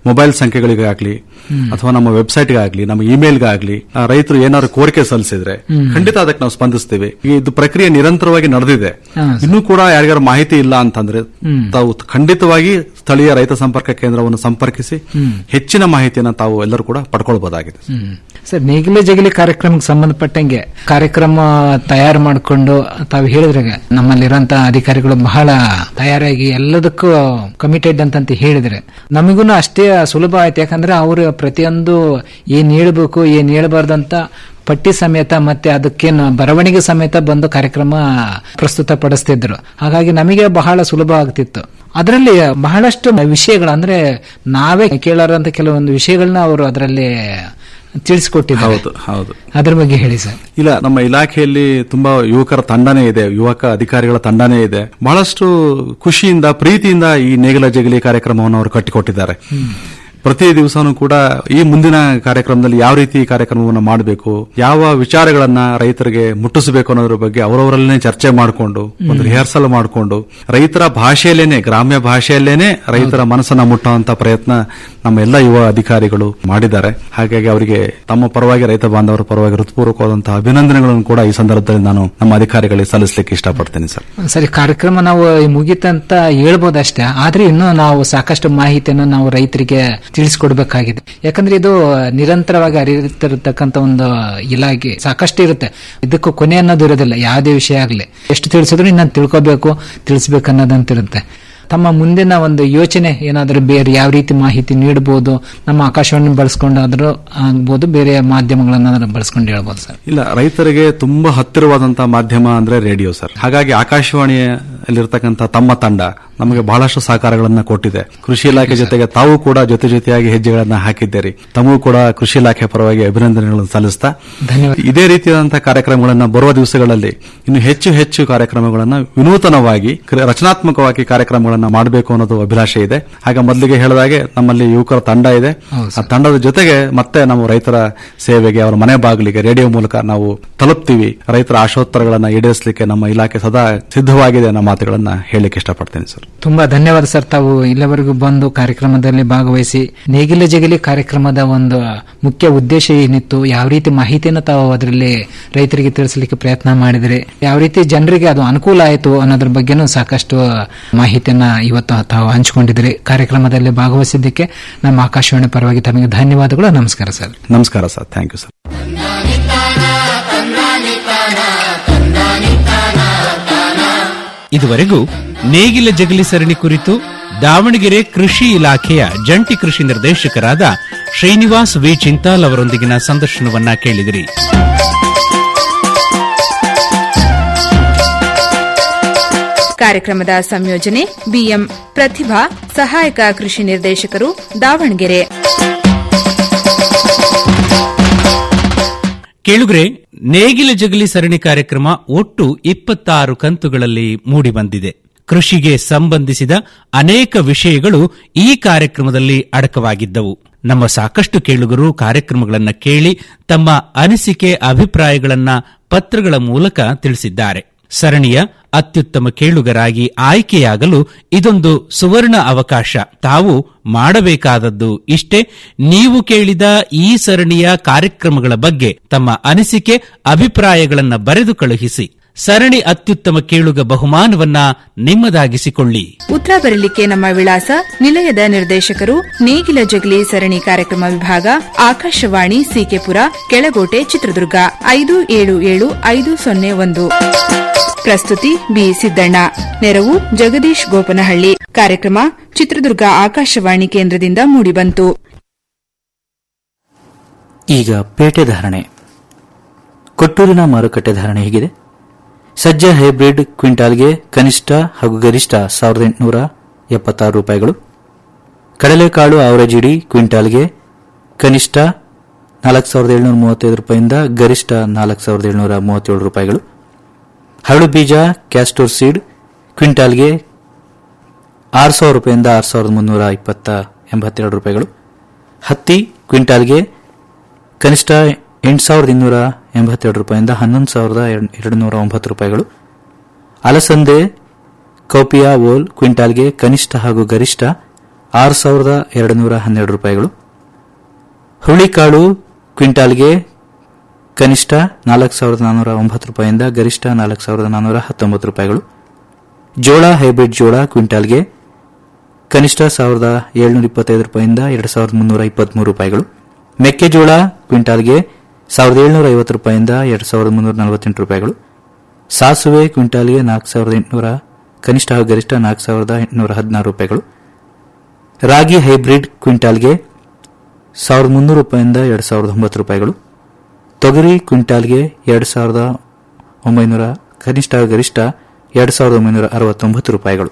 ಮೊಬೈಲ್ ಸಂಖ್ಯೆಗಳಿಗಾಗ್ಲಿ ಹ್ಮ್. ಅಥವಾ ನಮ್ಮ ವೆಬ್ಸೈಟ್ಗಾಗ್ಲಿ ನಮ್ಮ ಇಮೇಲ್ಗಾಗ್ಲಿ ಆ, ರೈತರು ಏನಾದ್ರು ಕೋರಿಕೆ ಸಲ್ಲಿಸಿದ್ರೆ ಹ್ಮ್. ಖಂಡಿತ ಅದಕ್ಕೆ ನಾವು ಸ್ಪಂದಿಸ್ತೀವಿ ಈ ಇದು ಪ್ರಕ್ರಿಯೆ ನಿರಂತರವಾಗಿ ನಡೆದಿದೆ ಹಾ, ಸರ್. ಇನ್ನೂ ಕೂಡ ಯಾರಿಗಾರು ಮಾಹಿತಿ ಇಲ್ಲ ಅಂತಂದ್ರೆ ಹ್ಮ್. ತಾವು ಖಂಡಿತವಾಗಿ ಸ್ಥಳೀಯ ರೈತ ಸಂಪರ್ಕ ಕೇಂದ್ರವನ್ನು ಸಂಪರ್ಕಿಸಿ ಹ್ಮ್. ಹೆಚ್ಚಿನ ಮಾಹಿತಿಯನ್ನು ತಾವು ಎಲ್ಲರೂ ಕೂಡ ಪಡ್ಕೊಳ್ಬಹುದಾಗಿದೆ ಹ್ಮ್. ಸರ್ ನೇಗಿಲೆ ಜಗಿಲಿ ಕಾರ್ಯಕ್ರಮಕ್ಕೆ ಸಂಬಂಧಪಟ್ಟಂಗೆ ಕಾರ್ಯಕ್ರಮ ತಯಾರು ಮಾಡಿಕೊಂಡು ತಾವು ಹೇಳಿದ್ರೆ ನಮ್ಮಲ್ಲಿರುವಂತ ಅಧಿಕಾರಿಗಳು ಬಹಳ ತಯಾರಾಗಿ ಎಲ್ಲದಕ್ಕೂ ಕಮಿಟೆಡ್ ಅಂತಂತ ಹೇಳಿದ್ರೆ ನಮಗೂ ಅಷ್ಟೇ ಸುಲಭ ಆಯ್ತು ಯಾಕಂದ್ರೆ ಅವರು ಪ್ರತಿಯೊಂದು ಏನ್ ಹೇಳ್ಬೇಕು ಏನ್ ಹೇಳ್ಬಾರ್ದು ಅಂತ ಪಟ್ಟಿ ಸಮೇತ ಮತ್ತೆ ಅದಕ್ಕೇನು ಬರವಣಿಗೆ ಸಮೇತ ಬಂದು ಕಾರ್ಯಕ್ರಮ ಪ್ರಸ್ತುತ ಪಡಿಸ್ತಿದ್ರು ಹಾಗಾಗಿ ನಮಗೆ ಬಹಳ ಸುಲಭ ಆಗ್ತಿತ್ತು ಅದರಲ್ಲಿ ಬಹಳಷ್ಟು ವಿಷಯಗಳು ಅಂದ್ರೆ ನಾವೇ ಕೇಳಾರಂತ ಕೆಲವೊಂದು ವಿಷಯಗಳನ್ನ ಅವರು ಅದರಲ್ಲಿ ತಿಳಿಸ್ಕೊಟ್ಟಿದ್ದಾರೆ ಹೌದು ಹೌದು ಅದ್ರ ಬಗ್ಗೆ ಹೇಳಿ ಸರ್ ಇಲ್ಲ ನಮ್ಮ ಇಲಾಖೆಯಲ್ಲಿ ತುಂಬಾ ಯುವಕರ ತಂಡನೇ ಇದೆ ಯುವಕ ಅಧಿಕಾರಿಗಳ ತಂಡನೇ ಇದೆ ಬಹಳಷ್ಟು ಖುಷಿಯಿಂದ ಪ್ರೀತಿಯಿಂದ ಈ ನೇಗಿಲ ಜಗಲಿ ಕಾರ್ಯಕ್ರಮವನ್ನು ಅವರು ಕಟ್ಟಿಕೊಟ್ಟಿದ್ದಾರೆ ಪ್ರತಿ ದಿವಸನೂ ಕೂಡ ಈ ಮುಂದಿನ ಕಾರ್ಯಕ್ರಮದಲ್ಲಿ ಯಾವ ರೀತಿ ಈ ಕಾರ್ಯಕ್ರಮವನ್ನು ಮಾಡಬೇಕು ಯಾವ ವಿಚಾರಗಳನ್ನ ರೈತರಿಗೆ ಮುಟ್ಟಿಸಬೇಕು ಅನ್ನೋದ್ರ ಬಗ್ಗೆ ಅವರವರಲ್ಲೇ ಚರ್ಚೆ ಮಾಡಿಕೊಂಡು ಒಂದು ರಿಹರ್ಸಲ್ ಮಾಡಿಕೊಂಡು ರೈತರ ಭಾಷೆಯಲ್ಲೇನೆ ಗ್ರಾಮ್ಯ ಭಾಷೆಯಲ್ಲೇನೆ ರೈತರ ಮನಸ್ಸನ್ನ ಮುಟ್ಟುವಂತ ಪ್ರಯತ್ನ ನಮ್ಮ ಎಲ್ಲ ಯುವ ಅಧಿಕಾರಿಗಳು ಮಾಡಿದ್ದಾರೆ ಹಾಗಾಗಿ ಅವರಿಗೆ ತಮ್ಮ ಪರವಾಗಿ ರೈತ ಬಾಂಧವರ ಪರವಾಗಿ ಹೃತ್ಪೂರ್ವಕವಾದಂತಹ ಅಭಿನಂದನೆಗಳನ್ನು ಕೂಡ ಈ ಸಂದರ್ಭದಲ್ಲಿ ನಾನು ನಮ್ಮ ಅಧಿಕಾರಿಗಳಿಗೆ ಸಲ್ಲಿಸಲಿಕ್ಕೆ ಇಷ್ಟಪಡ್ತೇನೆ ಸರ್ ಸರಿ ಕಾರ್ಯಕ್ರಮ ನಾವು ಮುಗಿತಂತ ಹೇಳ್ಬೋದಷ್ಟೇ ಆದ್ರೆ ಇನ್ನೂ ನಾವು ಸಾಕಷ್ಟು ಮಾಹಿತಿಯನ್ನು ನಾವು ರೈತರಿಗೆ ತಿಳಿಸ್ಕೊಡ್ಬೇಕಾಗಿದೆ ಯಾಕಂದ್ರೆ ಇದು ನಿರಂತರವಾಗಿ ಅರಿತಿರತಕ್ಕಂತ ಒಂದು ಇಲಾಖೆ ಸಾಕಷ್ಟು ಇರುತ್ತೆ ಇದಕ್ಕೂ ಕೊನೆ ಅನ್ನೋದು ಇರೋದಿಲ್ಲ ಯಾವುದೇ ವಿಷಯ ಆಗಲಿ ಎಷ್ಟು ತಿಳಿಸಿದ್ರು ಇನ್ನೂ ತಿಳ್ಕೋಬೇಕು ತಿಳಿಸ್ಬೇಕು ಅನ್ನೋದಂತಿರುತ್ತೆ ತಮ್ಮ ಮುಂದಿನ ಒಂದು ಯೋಚನೆ ಏನಾದರೂ ಬೇರೆ ಯಾವ ರೀತಿ ಮಾಹಿತಿ ನೀಡಬಹುದು ನಮ್ಮ ಆಕಾಶವಾಣಿ ಬಳಸ್ಕೊಂಡಾದ್ರೂ ಆಗ್ಬೋದು ಬೇರೆ ಮಾಧ್ಯಮಗಳನ್ನ ಬಳಸ್ಕೊಂಡು ಹೇಳ್ಬೋದು ಸರ್ ಇಲ್ಲ ರೈತರಿಗೆ ತುಂಬಾ ಹತ್ತಿರವಾದಂತಹ ಮಾಧ್ಯಮ ಅಂದ್ರೆ ರೇಡಿಯೋ ಸರ್ ಹಾಗಾಗಿ ಆಕಾಶವಾಣಿಯಲ್ಲಿರ್ತಕ್ಕಂಥ ತಮ್ಮ ತಂಡ ನಮಗೆ ಬಹಳಷ್ಟು ಸಹಕಾರಗಳನ್ನ ಕೊಟ್ಟಿದೆ ಕೃಷಿ ಇಲಾಖೆ ಜೊತೆಗೆ ತಾವು ಕೂಡ ಜೊತೆ ಜೊತೆಯಾಗಿ ಹೆಜ್ಜೆಗಳನ್ನ ಹಾಕಿದ್ದೀರಿ ತಮಗೂ ಕೂಡ ಕೃಷಿ ಇಲಾಖೆ ಪರವಾಗಿ ಅಭಿನಂದನೆಗಳನ್ನು ಸಲ್ಲಿಸ್ತಾ ಧನ್ಯವಾದ ಇದೇ ರೀತಿಯಾದಂತಹ ಕಾರ್ಯಕ್ರಮಗಳನ್ನ ಬರುವ ದಿವಸಗಳಲ್ಲಿ ಇನ್ನು ಹೆಚ್ಚು ಹೆಚ್ಚು ಕಾರ್ಯಕ್ರಮಗಳನ್ನ ವಿನೂತನವಾಗಿ ಕ್ರ- ರಚನಾತ್ಮಕವಾಗಿ ಕಾರ್ಯಕ್ರಮಗಳನ್ನ ಮಾಡಬೇಕು ಅನ್ನೋದು ಅಭಿಲಾಷೆ ಇದೆ ಹಾಗೆ ಮೊದಲಿಗೆ ಹೇಳಿದಾಗೆ ನಮ್ಮಲ್ಲಿ ಯುವಕರ ತಂಡ ಇದೆ ಆ ತಂಡದ ಜೊತೆಗೆ ಮತ್ತೆ ನಾವು ರೈತರ ಸೇವೆಗೆ ಅವರ ಮನೆ ಬಾಗಿಲಿಗೆ ರೇಡಿಯೋ ಮೂಲಕ ನಾವು ತಲುಪ್ತೀವಿ ರೈತರ ಆಶೋತ್ತರಗಳನ್ನ ಈಡೇರಿಸಲಿಕ್ಕೆ ನಮ್ಮ ಇಲಾಖೆ ಸದಾ ಸಿದ್ಧವಾಗಿದೆ ಅನ್ನೋ ಮಾತುಗಳನ್ನ ಹೇಳಲಿಕ್ಕೆ ಇಷ್ಟಪಡ್ತೇನೆ ಸರ್ ತುಂಬಾ ಧನ್ಯವಾದ ಸರ್ ತಾವು ಇಲ್ಲಿವರೆಗೂ ಬಂದು ಕಾರ್ಯಕ್ರಮದಲ್ಲಿ ಭಾಗವಹಿಸಿ ನೇಗಿಲ ಜಗಲಿ ಕಾರ್ಯಕ್ರಮದ ಒಂದು ಮುಖ್ಯ ಉದ್ದೇಶ ಏನಿತ್ತು ಯಾವ ರೀತಿ ಮಾಹಿತಿಯನ್ನು ತಾವು ಅದರಲ್ಲಿ ರೈತರಿಗೆ ತಿಳಿಸಲಿಕ್ಕೆ ಪ್ರಯತ್ನ ಮಾಡಿದ್ರಿ ಯಾವ ರೀತಿ ಜನರಿಗೆ ಅದು ಅನುಕೂಲ ಆಯಿತು ಅನ್ನೋದ್ರ ಬಗ್ಗೆನೂ ಸಾಕಷ್ಟು ಮಾಹಿತಿಯನ್ನ ಇವತ್ತು ತಾವು ಹಂಚಿಕೊಂಡಿದ್ರಿ ಕಾರ್ಯಕ್ರಮದಲ್ಲಿ ಭಾಗವಹಿಸಿದ್ದಕ್ಕೆ ನಮ್ಮ ಆಕಾಶವಾಣಿ ಪರವಾಗಿ ತಮಗೆ ಧನ್ಯವಾದಗಳು ನಮಸ್ಕಾರ ಸರ್ ನಮಸ್ಕಾರ ಸರ್ ಥ್ಯಾಂಕ್ ಯು ಸರ್ ಇದುವರೆಗೂ ನೇಗಿಲ ಜಗಲಿ ಸರಣಿ ಕುರಿತು ದಾವಣಗೆರೆ ಕೃಷಿ ಇಲಾಖೆಯ ಜಂಟಿ ಕೃಷಿ ನಿರ್ದೇಶಕರಾದ ಶ್ರೀನಿವಾಸ್ ವಿ ಚಿಂತಾಲ್ ಅವರೊಂದಿಗಿನ ಸಂದರ್ಶನವನ್ನ ಕೇಳಿದಿರಿ ಕಾರ್ಯಕ್ರಮದ ಸಂಯೋಜನೆ ಬಿಎಂ ಪ್ರತಿಭಾ ಸಹಾಯಕ ಕೃಷಿ ನಿರ್ದೇಶಕರು ದಾವಣಗೆರೆ ಕೇಳುಗ್ರೆ ನೇಗಿಲ ಜಗಲಿ ಸರಣಿ ಕಾರ್ಯಕ್ರಮ ಒಟ್ಟು ಇಪ್ಪತ್ತಾರು ಕಂತುಗಳಲ್ಲಿ ಮೂಡಿಬಂದಿದೆ ಕೃಷಿಗೆ ಸಂಬಂಧಿಸಿದ ಅನೇಕ ವಿಷಯಗಳು ಈ ಕಾರ್ಯಕ್ರಮದಲ್ಲಿ ಅಡಕವಾಗಿದ್ದವು ನಮ್ಮ ಸಾಕಷ್ಟು ಕೇಳುಗರು ಕಾರ್ಯಕ್ರಮಗಳನ್ನು ಕೇಳಿ ತಮ್ಮ ಅನಿಸಿಕೆ ಅಭಿಪ್ರಾಯಗಳನ್ನ ಪತ್ರಗಳ ಮೂಲಕ ತಿಳಿಸಿದ್ದಾರೆ ಸರಣಿಯ ಅತ್ಯುತ್ತಮ ಕೇಳುಗರಾಗಿ ಆಯ್ಕೆಯಾಗಲು ಇದೊಂದು ಸುವರ್ಣ ಅವಕಾಶ ತಾವು ಮಾಡಬೇಕಾದದ್ದು ಇಷ್ಟೇ ನೀವು ಕೇಳಿದ ಈ ಸರಣಿಯ ಕಾರ್ಯಕ್ರಮಗಳ ಬಗ್ಗೆ ತಮ್ಮ ಅನಿಸಿಕೆ ಅಭಿಪ್ರಾಯಗಳನ್ನ ಬರೆದು ಕಳುಹಿಸಿ ಸರಣಿ ಅತ್ಯುತ್ತಮ ಕೇಳುಗ ಬಹುಮಾನವನ್ನ ನಿಮ್ಮದಾಗಿಸಿಕೊಳ್ಳಿ ಉತ್ತರ ಬರಲಿಕ್ಕೆ ನಮ್ಮ ವಿಳಾಸ ನಿಲಯದ ನಿರ್ದೇಶಕರು ನೇಗಿಲ ಜಗಲಿ ಸರಣಿ ಕಾರ್ಯಕ್ರಮ ವಿಭಾಗ ಆಕಾಶವಾಣಿ ಸಿಕೆಪುರ ಕೆಳಗೋಟೆ ಚಿತ್ರದುರ್ಗ ಐದು ಏಳು ಏಳು ಐದು ಸೊನ್ನೆ ಒಂದು ಪ್ರಸ್ತುತಿ ಬಿ ಸಿದ್ದಣ್ಣ ನೆರವು ಜಗದೀಶ್ ಗೋಪನಹಳ್ಳಿ ಕಾರ್ಯಕ್ರಮ ಚಿತ್ರದುರ್ಗ ಆಕಾಶವಾಣಿ ಕೇಂದ್ರದಿಂದ ಮೂಡಿಬಂತು ಈಗ ಪೇಟೆ ಧಾರಣೆ ಕೊಟ್ಟೂರಿನ ಮಾರುಕಟ್ಟೆ ಧಾರಣೆ ಹೀಗಿದೆ ಸಜ್ಜ ಹೈಬ್ರಿಡ್ ಕ್ವಿಂಟಾಲ್ಗೆ ಕನಿಷ್ಠ ಹಾಗೂ ಗರಿಷ್ಠ ಸಾವಿರದ ಎಂಟುನೂರ ಎಪ್ಪತ್ತಾರು ರೂಪಾಯಿಗಳು ಕಡಲೆಕಾಳು ಆವರೇಜ್ ಇಡಿ ಕ್ವಿಂಟಾಲ್ಗೆ ಕನಿಷ್ಠ ನಾಲ್ಕು ಸಾವಿರದ ಏಳುನೂರ ಮೂವತ್ತೈದು ರೂಪಾಯಿಂದ ಗರಿಷ್ಠ ನಾಲ್ಕು ಸಾವಿರದ ಏಳುನೂರ ಮೂವತ್ತೇಳು ರೂಪಾಯಿಗಳು ಹರಳು ಬೀಜ ಕ್ಯಾಸ್ಟೋರ್ ಸೀಡ್ ಕ್ವಿಂಟಾಲ್ಗೆ ಆರು ಸಾವಿರ ರೂಪಾಯಿಂದ ಆರು ಸಾವಿರದ ಮುನ್ನೂರ ಇಪ್ಪತ್ತ ಎಂಬತ್ತೆರಡು ರೂಪಾಯಿಗಳು ಹತ್ತಿ ಕ್ವಿಂಟಾಲ್ಗೆ ಕನಿಷ್ಠ ಎಂಟು ಸಾವಿರದ ಇನ್ನೂರ ಎಂಬತ್ತೆರಡು ರೂಪಾಯಿಂದ ಹನ್ನೊಂದು ಸಾವಿರದ ಎರಡು ನೂರ ಒಂಬತ್ತು ರೂಪಾಯಿಗಳು ಅಲಸಂದೆ ಕೌಪಿಯಾ ಓಲ್ ಕ್ವಿಂಟಾಲ್ಗೆ ಕನಿಷ್ಠ ಹಾಗೂ ಗರಿಷ್ಠ ಆರು ಸಾವಿರದ ಎರಡು ನೂರ ಹನ್ನೆರಡು ರೂಪಾಯಿಗಳು ಹುರುಳಿಕಾಳು ಕ್ವಿಂಟಾಲ್ಗೆ ಕನಿಷ್ಠ ನಾಲ್ಕು ಸಾವಿರದ ನಾನ್ನೂರ ಒಂಬತ್ತು ರೂಪಾಯಿಯಿಂದ ಗರಿಷ್ಠ ನಾಲ್ಕು ಸಾವಿರದ ನಾನ್ನೂರ ಹತ್ತೊಂಬತ್ತು ರೂಪಾಯಿಗಳು ಜೋಳ ಹೈಬ್ರಿಡ್ ಜೋಳ ಕ್ವಿಂಟಾಲ್ಗೆ ಕನಿಷ್ಠ ಸಾವಿರದ ಏಳ್ನೂರ ಇಪ್ಪತ್ತೈದು ರೂಪಾಯಿಯಿಂದ ಎರಡು ಸಾವಿರದ ಮುನ್ನೂರ ಇಪ್ಪತ್ಮೂರು ರೂಪಾಯಿಗಳು ಮೆಕ್ಕೆಜೋಳ ಕ್ವಿಂಟಾಲ್ಗೆ ಸಾವಿರದ ಏಳ್ನೂರ ಐವತ್ತು ರೂಪಾಯಿಯಿಂದ ಎರಡು ಸಾವಿರದ ಮುನ್ನೂರ ನಲವತ್ತೆಂಟು ರೂಪಾಯಿಗಳು ಸಾಸುವೆ ಕ್ವಿಂಟಾಲ್ಗೆ ನಾಲ್ಕು ಸಾವಿರದ ಎಂಟುನೂರ ಕನಿಷ್ಠ ಹಾಗೂ ಗರಿಷ್ಠ ನಾಲ್ಕು ಸಾವಿರದ ಎಂಟುನೂರ ಹದಿನಾರು ರೂಪಾಯಿಗಳು ರಾಗಿ ಹೈಬ್ರಿಡ್ ಕ್ವಿಂಟಾಲ್ಗೆ ಸಾವಿರದ ಮುನ್ನೂರು ರೂಪಾಯಿಯಿಂದ ಎರಡು ಸಾವಿರದ ಒಂಬತ್ತು ರೂಪಾಯಿಗಳು ತೊಗರಿ ಕ್ವಿಂಟಾಲ್ಗೆ ಎರಡು ಸಾವಿರದ ಒಂಬೈನೂರ ಕನಿಷ್ಠ ಹಾಗೂ ಗರಿಷ್ಠ ಎರಡು ಸಾವಿರದ ಒಂಬೈನೂರ ಅರವತ್ತೊಂಬತ್ತು ರೂಪಾಯಿಗಳು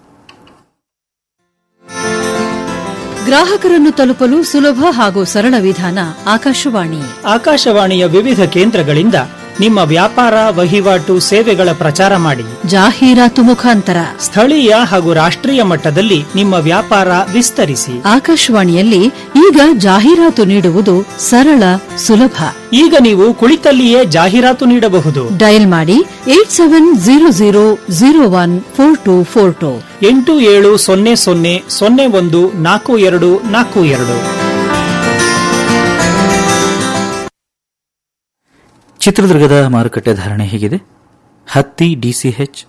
ಗ್ರಾಹಕರನ್ನು ತಲುಪಲು ಸುಲಭ ಹಾಗೂ ಸರಳ ವಿಧಾನ ಆಕಾಶವಾಣಿ ಆಕಾಶವಾಣಿಯ ವಿವಿಧ ಕೇಂದ್ರಗಳಿಂದ ನಿಮ್ಮ ವ್ಯಾಪಾರ ವಹಿವಾಟು ಸೇವೆಗಳ ಪ್ರಚಾರ ಮಾಡಿ ಜಾಹೀರಾತು ಮುಖಾಂತರ ಸ್ಥಳೀಯ ಹಾಗೂ ರಾಷ್ಟ್ರೀಯ ಮಟ್ಟದಲ್ಲಿ ನಿಮ್ಮ ವ್ಯಾಪಾರ ವಿಸ್ತರಿಸಿ ಆಕಾಶವಾಣಿಯಲ್ಲಿ ಈಗ ಜಾಹೀರಾತು ನೀಡುವುದು ಸರಳ ಸುಲಭ ಈಗ ನೀವು ಕುಳಿತಲ್ಲಿಯೇ ಜಾಹೀರಾತು ನೀಡಬಹುದು ಡಯಲ್ ಮಾಡಿ eight seven zero zero zero one four two four two ಎಂಟು ಏಳು ಸೊನ್ನೆ ಸೊನ್ನೆ ಸೊನ್ನೆ ಒಂದು ನಾಲ್ಕು ಎರಡು ನಾಲ್ಕು ಎರಡು ಚಿತ್ರದುರ್ಗದ ಮಾರುಕಟ್ಟೆ ಧಾರಣೆ ಹೀಗಿದೆ ಹತ್ತಿ ಡಿಸಿಎಚ್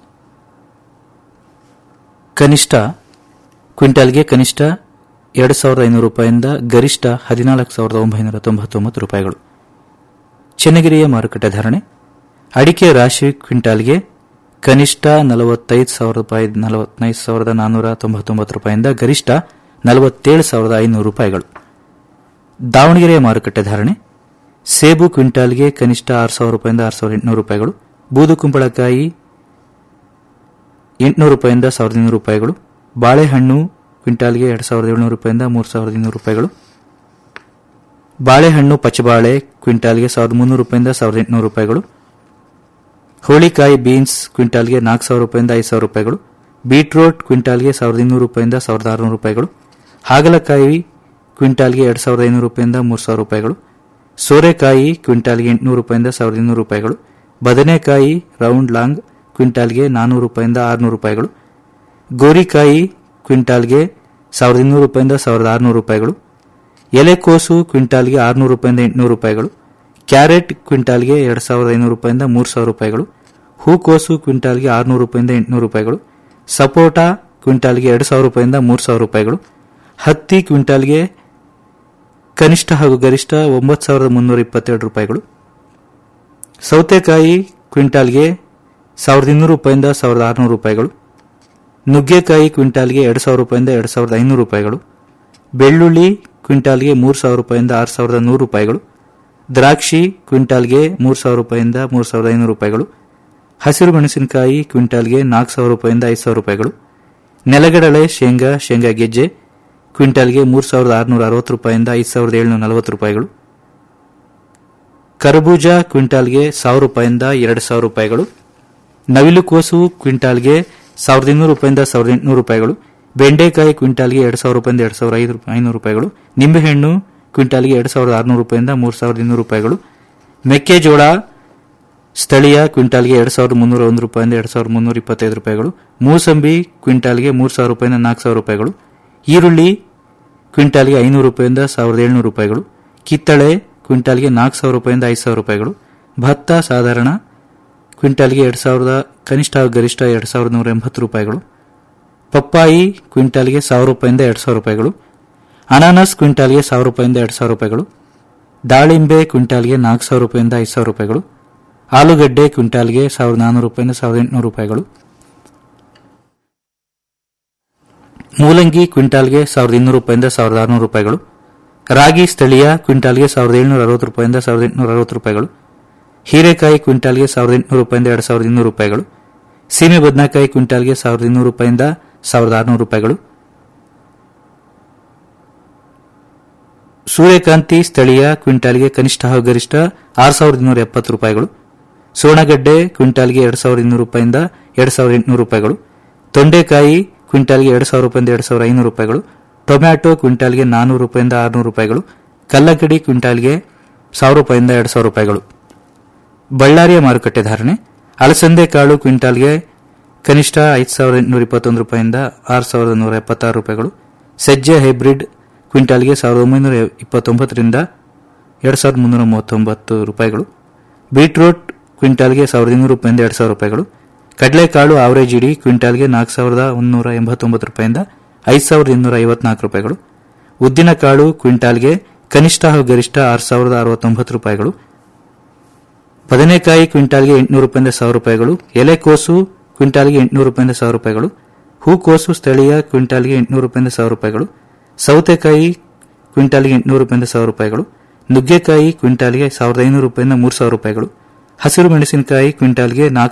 ಕನಿಷ್ಠ ಕ್ವಿಂಟಾಲ್ಗೆ ಕನಿಷ್ಠ ಎರಡು ಸಾವಿರದ ಐನೂರು ರೂಪಾಯಿಯಿಂದ ಗರಿಷ್ಠ ಹದಿನಾಲ್ಕು ಸಾವಿರದ ಒಂಬೈನೂರ ತೊಂಬತ್ತೊಂಬತ್ತು ರೂಪಾಯಿಗಳು ಚೆನ್ನಗಿರಿಯ ಮಾರುಕಟ್ಟೆ ಧಾರಣೆ ಅಡಿಕೆ ರಾಶಿ ಕ್ವಿಂಟಾಲ್ಗೆ ಕನಿಷ್ಠ ನಲವತ್ತೈದು ಸಾವಿರ ರೂಪಾಯಿ ನಲವತ್ತೈದು ಸಾವಿರದ ನಾನ್ನೂರ ತೊಂಬತ್ತೊಂಬತ್ತು ರೂಪಾಯಿಯಿಂದ ಗರಿಷ್ಠ ನಲವತ್ತೇಳು ಸಾವಿರದ ಐನೂರು ರೂಪಾಯಿಗಳು ದಾವಣಗೆರೆಯ ಮಾರುಕಟ್ಟೆ ಧಾರಣೆ ಸೇಬು ಕ್ವಿಂಟಾಲ್ಗೆ ಕನಿಷ್ಠ ಆರು ಸಾವಿರ ರೂಪಾಯಿಂದ ಆರು ಸಾವಿರದ ಎಂಟುನೂರು ರೂಪಾಯಿಗಳು ಬೂದು ಕುಂಬಳಕಾಯಿ ಎಂಟುನೂರು ರೂಪಾಯಿಂದ ಸಾವಿರದ ಇನ್ನೂರು ರೂಪಾಯಿಗಳು ಬಾಳೆಹಣ್ಣು ಕ್ವಿಂಟಾಲ್ಗೆ ಎರಡು ಸಾವಿರದ ಏಳುನೂರು ರೂಪಾಯಿಂದ ಮೂರು ಸಾವಿರದ ಇನ್ನೂರು ರೂಪಾಯಿಗಳು ಬಾಳೆಹಣ್ಣು ಪಚ್ಚಬಾಳೆ ಕ್ವಿಂಟಾಲ್ಗೆ ಸಾವಿರದ ಮುನ್ನೂರು ರೂಪಾಯಿಂದ ಸಾವಿರದ ಎಂಟುನೂರು ರೂಪಾಯಿಗಳು ಹೋಳಿಕಾಯಿ ಬೀನ್ಸ್ ಕ್ವಿಂಟಾಲ್ಗೆ ನಾಲ್ಕು ಸಾವಿರ ರೂಪಾಯಿಂದ ಐದು ಸಾವಿರ ರೂಪಾಯಿಗಳು ಬೀಟ್ರೋಟ್ ಕ್ವಿಂಟಾಲ್ಗೆ ಸಾವಿರದ ಇನ್ನೂರು ರೂಪಾಯಿಂದ ಸಾವಿರದ ಆರುನೂರು ರೂಪಾಯಿಗಳು ಹಾಗಲಕಾಯಿ ಕ್ವಿಂಟಾಲ್ಗೆ ಎರಡು ಸಾವಿರದ ಐನೂರು ರೂಪಾಯಿಂದ ಮೂರು ಸಾವಿರ ರೂಪಾಯಿಗಳು ಸೋರೆಕಾಯಿ ಕ್ವಿಂಟಾಲ್ಗೆ ಎಂಟುನೂರು ರೂಪಾಯಿಂದ ಸಾವಿರದ ಇನ್ನೂರು ರೂಪಾಯಿಗಳು ಬದನೆಕಾಯಿ ರೌಂಡ್ ಲಾಂಗ್ ಕ್ವಿಂಟಾಲ್ಗೆ ನಾನ್ನೂರು ರೂಪಾಯಿಂದ ಆರುನೂರು ರೂಪಾಯಿಗಳು ಗೋರಿಕಾಯಿ ಕ್ವಿಂಟಾಲ್ಗೆ ಸಾವಿರದ ಇನ್ನೂರು ರೂಪಾಯಿಂದ ಸಾವಿರದ ಆರುನೂರು ರೂಪಾಯಿಗಳು ಎಲೆಕೋಸು ಕ್ವಿಂಟಾಲ್ಗೆ ಆರುನೂರು ರೂಪಾಯಿಂದ ಎಂಟುನೂರು ರೂಪಾಯಿಗಳು ಕ್ಯಾರೆಟ್ ಕ್ವಿಂಟಾಲ್ಗೆ ಎರಡು ಸಾವಿರದ ಐನೂರು ರೂಪಾಯಿಂದ ಮೂರು ಸಾವಿರ ರೂಪಾಯಿಗಳು ಹೂಕೋಸು ಕ್ವಿಂಟಾಲ್ಗೆ ಆರುನೂರು ರೂಪಾಯಿಂದ ಎಂಟುನೂರು ರೂಪಾಯಿಗಳು ಸಪೋಟಾ ಕ್ವಿಂಟಾಲ್ಗೆ ಎರಡು ಸಾವಿರ ರೂಪಾಯಿಂದ ಮೂರು ಸಾವಿರ ರೂಪಾಯಿಗಳು ಹತ್ತಿ ಕ್ವಿಂಟಾಲ್ಗೆ ಕನಿಷ್ಠ ಹಾಗೂ ಗರಿಷ್ಠ ಒಂಬತ್ತು ಸಾವಿರದ ಮುನ್ನೂರ ಇಪ್ಪತ್ತೆರಡು ರೂಪಾಯಿಗಳು ಸೌತೆಕಾಯಿ ಕ್ವಿಂಟಾಲ್ಗೆ ಸಾವಿರದ ಇನ್ನೂರು ರೂಪಾಯಿಂದ ಸಾವಿರದ ಆರುನೂರು ರೂಪಾಯಿಗಳು ನುಗ್ಗೆಕಾಯಿ ಕ್ವಿಂಟಾಲ್ಗೆ ಎರಡು ಸಾವಿರ ರೂಪಾಯಿಂದ ಎರಡು ಸಾವಿರದ ಐನೂರು ರೂಪಾಯಿಗಳು ಬೆಳ್ಳುಳ್ಳಿ ಕ್ವಿಂಟಾಲ್ಗೆ ಮೂರು ಸಾವಿರ ರೂಪಾಯಿಂದ ಆರು ಸಾವಿರದ ನೂರು ರೂಪಾಯಿಗಳು ದ್ರಾಕ್ಷಿ ಕ್ವಿಂಟಾಲ್ಗೆ ಮೂರು ಸಾವಿರ ರೂಪಾಯಿಂದ ಮೂರು ಸಾವಿರದ ಐನೂರು ರೂಪಾಯಿಗಳು ಹಸಿರು ಮೆಣಸಿನಕಾಯಿ ಕ್ವಿಂಟಾಲ್ಗೆ ನಾಲ್ಕು ಸಾವಿರ ರೂಪಾಯಿಂದ ಐದು ಸಾವಿರ ರೂಪಾಯಿಗಳು ನೆಲಗಡಲೆ ಶೇಂಗಾ ಶೇಂಗಾ ಗೆಜ್ಜೆ ಕ್ವಿಂಟಾಲ್ಗೆ ಮೂರು ಸಾವಿರದ ಆರುನೂರ ಅರವತ್ತು ರೂಪಾಯಿಂದ ಐದು ಸಾವಿರದ ಏಳುನೂರ ನಲವತ್ತು ರೂಪಾಯಿಗಳು ಕರಬೂಜ ಕ್ವಿಂಟಾಲ್ಗೆ ಸಾವಿರ ರೂಪಾಯಿಂದ ಎರಡು ಸಾವಿರ ರೂಪಾಯಿಗಳು ನವಿಲುಕೋಸು ಕ್ವಿಂಟಾಲ್ಗೆ ಸಾವಿರದ ಇನ್ನೂರು ರೂಪಾಯಿಂದ ಸಾವಿರದ ಎಂಟುನೂರು ರೂಪಾಯಿಗಳು ಬೆಂಡೆಕಾಯಿ ಕ್ವಿಂಟಾಲ್ಗೆ ಎರಡು ಸಾವಿರ ರೂಪಾಯಿಂದ ಎರಡು ಸಾವಿರ ಐದು ಐನೂರು ರೂಪಾಯಿಗಳು ನಿಂಬೆಹಣ್ಣು ಕ್ವಿಂಟಾಲ್ಗೆ ಎರಡು ಸಾವಿರದ ಆರುನೂರು ರೂಪಾಯಿಂದ ಮೂರು ಸಾವಿರದ ಇನ್ನೂರು ರೂಪಾಯಿಗಳು ಮೆಕ್ಕೆಜೋಳ ಸ್ಥಳೀಯ ಕ್ವಿಂಟಾಲ್ಗೆ ಎರಡು ಸಾವಿರದ ಮುನ್ನೂರ ಒಂದು ರೂಪಾಯಿಂದ ಎರಡು ಸಾವಿರದ ಮುನ್ನೂರ ಇಪ್ಪತ್ತೈದು ರೂಪಾಯಿಗಳು ಮೂಸಂಬಿ ಕ್ವಿಂಟಾಲ್ಗೆ ಮೂರು ಸಾವಿರ ರೂಪಾಯಿಂದ ನಾಲ್ಕು ಸಾವಿರ ರೂಪಾಯಿಗಳು ಈರುಳ್ಳಿ ಕ್ವಿಂಟಾಲ್ಗೆ ಐನೂರು ರೂಪಾಯಿಂದ ಸಾವಿರದ ಏಳುನೂರು ರೂಪಾಯಿಗಳು ಕಿತ್ತಳೆ ಕ್ವಿಂಟಾಲ್ಗೆ ನಾಲ್ಕು ಸಾವಿರ ರೂಪಾಯಿಂದ ಐದು ಸಾವಿರ ರೂಪಾಯಿಗಳು ಭತ್ತ ಸಾಧಾರಣ ಕ್ವಿಂಟಾಲ್ಗೆ ಎರಡು ಸಾವಿರದ ಕನಿಷ್ಠ ಹಾಗೂ ಗರಿಷ್ಠ ಎರಡು ಸಾವಿರದ ನೂರ ಎಂಬತ್ತು ರೂಪಾಯಿಗಳು ಪಪ್ಪಾಯಿ ಕ್ವಿಂಟಾಲ್ಗೆ ಸಾವಿರ ರೂಪಾಯಿಂದ ಎರಡು ಸಾವಿರ ರೂಪಾಯಿಗಳು ಅನಾನಸ್ ಕ್ವಿಂಟಾಲ್ಗೆ ಸಾವಿರ ರೂಪಾಯಿಂದ ಎರಡು ಸಾವಿರ ರೂಪಾಯಿಗಳು ದಾಳಿಂಬೆ ಕ್ವಿಂಟಾಲ್ಗೆ ನಾಲ್ಕು ಸಾವಿರ ರೂಪಾಯಿಂದ ಐದು ಸಾವಿರ ರೂಪಾಯಿಗಳು ಆಲೂಗಡ್ಡೆ ಕ್ವಿಂಟಾಲ್ಗೆ ಸಾವಿರದ ನಾನ್ನೂರು ರೂಪಾಯಿಂದ ಸಾವಿರದ ಎಂಟುನೂರು ರೂಪಾಯಿಗಳು ಮೂಲಂಗಿ ಕ್ವಿಂಟಾಲ್ಗೆ ಸಾವಿರದ ಇನ್ನೂರು ರೂಪಾಯಿಂದ ಸಾವಿರದ ಆರುನೂರು ರೂಪಾಯಿಗಳು ರಾಗಿ ಸ್ಥಳೀಯ ಕ್ವಿಂಟಾಲ್ಗೆ ಸಾವಿರದ ಏಳುನೂರ ಅರವತ್ತು ರೂಪಾಯಿಂದ ಸಾವಿರದ ಎಂಟುನೂರ ಅರವತ್ತು ರೂಪಾಯಿಗಳು ಹೀರೆಕಾಯಿ ಕ್ವಿಂಟಾಲ್ಗೆ ಸಾವಿರದ ಎಂಟುನೂರು ರೂಪಾಯಿಂದ ಎರಡು ಸಾವಿರದ ಇನ್ನೂರು ರೂಪಾಯಿಗಳು ಸೀಮೆ ಬದನೆಕಾಯಿ ಕ್ವಿಂಟಾಲ್ಗೆ ಸಾವಿರದ ಇನ್ನೂರು ರೂಪಾಯಿಂದ ಸಾವಿರದ ಆರುನೂರು ರೂಪಾಯಿಗಳು ಸೂರ್ಯಕಾಂತಿ ಸ್ಥಳೀಯ ಕ್ವಿಂಟಾಲ್ಗೆ ಕನಿಷ್ಠ ಹಾಗೂ ಗರಿಷ್ಠ ಆರು ಸಾವಿರದ ಇನ್ನೂರ ಎಪ್ಪತ್ತು ರೂಪಾಯಿಗಳು ಸುವರ್ಣಗಡ್ಡೆ ಕ್ವಿಂಟಾಲ್ಗೆ ಎರಡು ಸಾವಿರದ ಇನ್ನೂರು ರೂಪಾಯಿಂದ ಎರಡು ಸಾವಿರದ ಎಂಟುನೂರು ರೂಪಾಯಿಗಳು ತೊಂಡೆಕಾಯಿ ಕ್ವಿಂಟಾಲ್ಗೆ ಎರಡು ಸಾವಿರ ರೂಪಾಯಿಂದ ಎರಡು ಸಾವಿರದ ಐನೂರು ರೂಪಾಯಿಗಳು ಟೊಮ್ಯಾಟೊ ಕ್ವಿಂಟಾಲ್ಗೆ ನಾನ್ನೂರು ರೂಪಾಯಿಂದ ಆರುನೂರು ರೂಪಾಯಿಗಳು ಕಲ್ಲಂಗಡಿ ಕ್ವಿಂಟಾಲ್ಗೆ ಸಾವಿರ ರೂಪಾಯಿಂದ ಎರಡು ಸಾವಿರ ರೂಪಾಯಿಗಳು ಬಳ್ಳಾರಿಯ ಮಾರುಕಟ್ಟೆ ಧಾರಣೆ ಅಲಸಂದೆ ಕಾಳು ಕ್ವಿಂಟಾಲ್ಗೆ ಕನಿಷ್ಠ ಐದು ಸಾವಿರದ ಎಂಟುನೂರ ಇಪ್ಪತ್ತೊಂದು ರೂಪಾಯಿಂದ ಆರು ಸಾವಿರದ ನೂರ ಎಪ್ಪತ್ತಾರು ರೂಪಾಯಿಗಳು ಸಜ್ಜೆ ಹೈಬ್ರಿಡ್ ಕ್ವಿಂಟಾಲ್ಗೆ ಸಾವಿರದ ಒಂಬೈನೂರ ಇಪ್ಪತ್ತೊಂಬತ್ತರಿಂದ ಎರಡು ಸಾವಿರದ ಮುನ್ನೂರ ಮೂವತ್ತೊಂಬತ್ತು ರೂಪಾಯಿಗಳು ಬೀಟ್ರೂಟ್ ಕ್ವಿಂಟಾಲ್ಗೆ ಸಾವಿರದ ಇನ್ನೂರು ರೂಪಾಯಿಂದ ಎರಡು ಸಾವಿರ ರೂಪಾಯಿಗಳು ಕಡಲೆಕಾಳು ಆವರೇಜ್ ಇಡಿ ಕ್ವಿಂಟಾಲ್ಗೆ ನಾಲ್ಕು ಸಾವಿರದ ಒಂದೂರ ಎಂಬತ್ತೊಂಬತ್ತು ರೂಪಾಯಿಂದ ಐದು ಸಾವಿರದ ಇನ್ನೂರ ಐವತ್ನಾಲ್ಕು ರೂಪಾಯಿಗಳು ಉದ್ದಿನಕಾಳು ಕ್ವಿಂಟಾಲ್ಗೆ ಕನಿಷ್ಠ ಹಾಗೂ ಗರಿಷ್ಠ ಆರು ಸಾವಿರದ ಅರವತ್ತೊಂಬತ್ತು ರೂಪಾಯಿಗಳು ಬದನೆಕಾಯಿ ಕ್ವಿಂಟಾಲ್ಗೆ ಎಂಟುನೂರು ರೂಪಾಯಿಂದ ಸಾವಿರ ರೂಪಾಯಿಗಳು ಎಲೆಕೋಸು ಕ್ವಿಂಟಾಲ್ಗೆ ಎಂಟುನೂರು ರೂಪಾಯಿಂದ ಸಾವಿರ ರೂಪಾಯಿಗಳು ಹೂಕೋಸು ಸ್ಥಳೀಯ ಕ್ವಿಂಟಾಲ್ಗೆ ಎಂಟುನೂರು ರೂಪಾಯಿಂದ ಸಾವಿರ ರೂಪಾಯಿಗಳು ಸೌತೆಕಾಯಿ ಕ್ವಿಂಟಾಲ್ಗೆ ಎಂಟುನೂರು ರೂಪಾಯಿಂದ ಸಾವಿರ ರೂಪಾಯಿಗಳು ನುಗ್ಗೆಕಾಯಿ ಕ್ವಿಂಟಾಲ್ಗೆ ಸಾವಿರದ ಐನೂರು ರೂಪಾಯಿಂದ ಮೂರು ಸಾವಿರ ರೂಪಾಯಿಗಳು ಹಸಿರು ಮೆಣಸಿನಕಾಯಿ ಕ್ವಿಂಟಾಲ್ಗೆ ನಾಲ್ಕು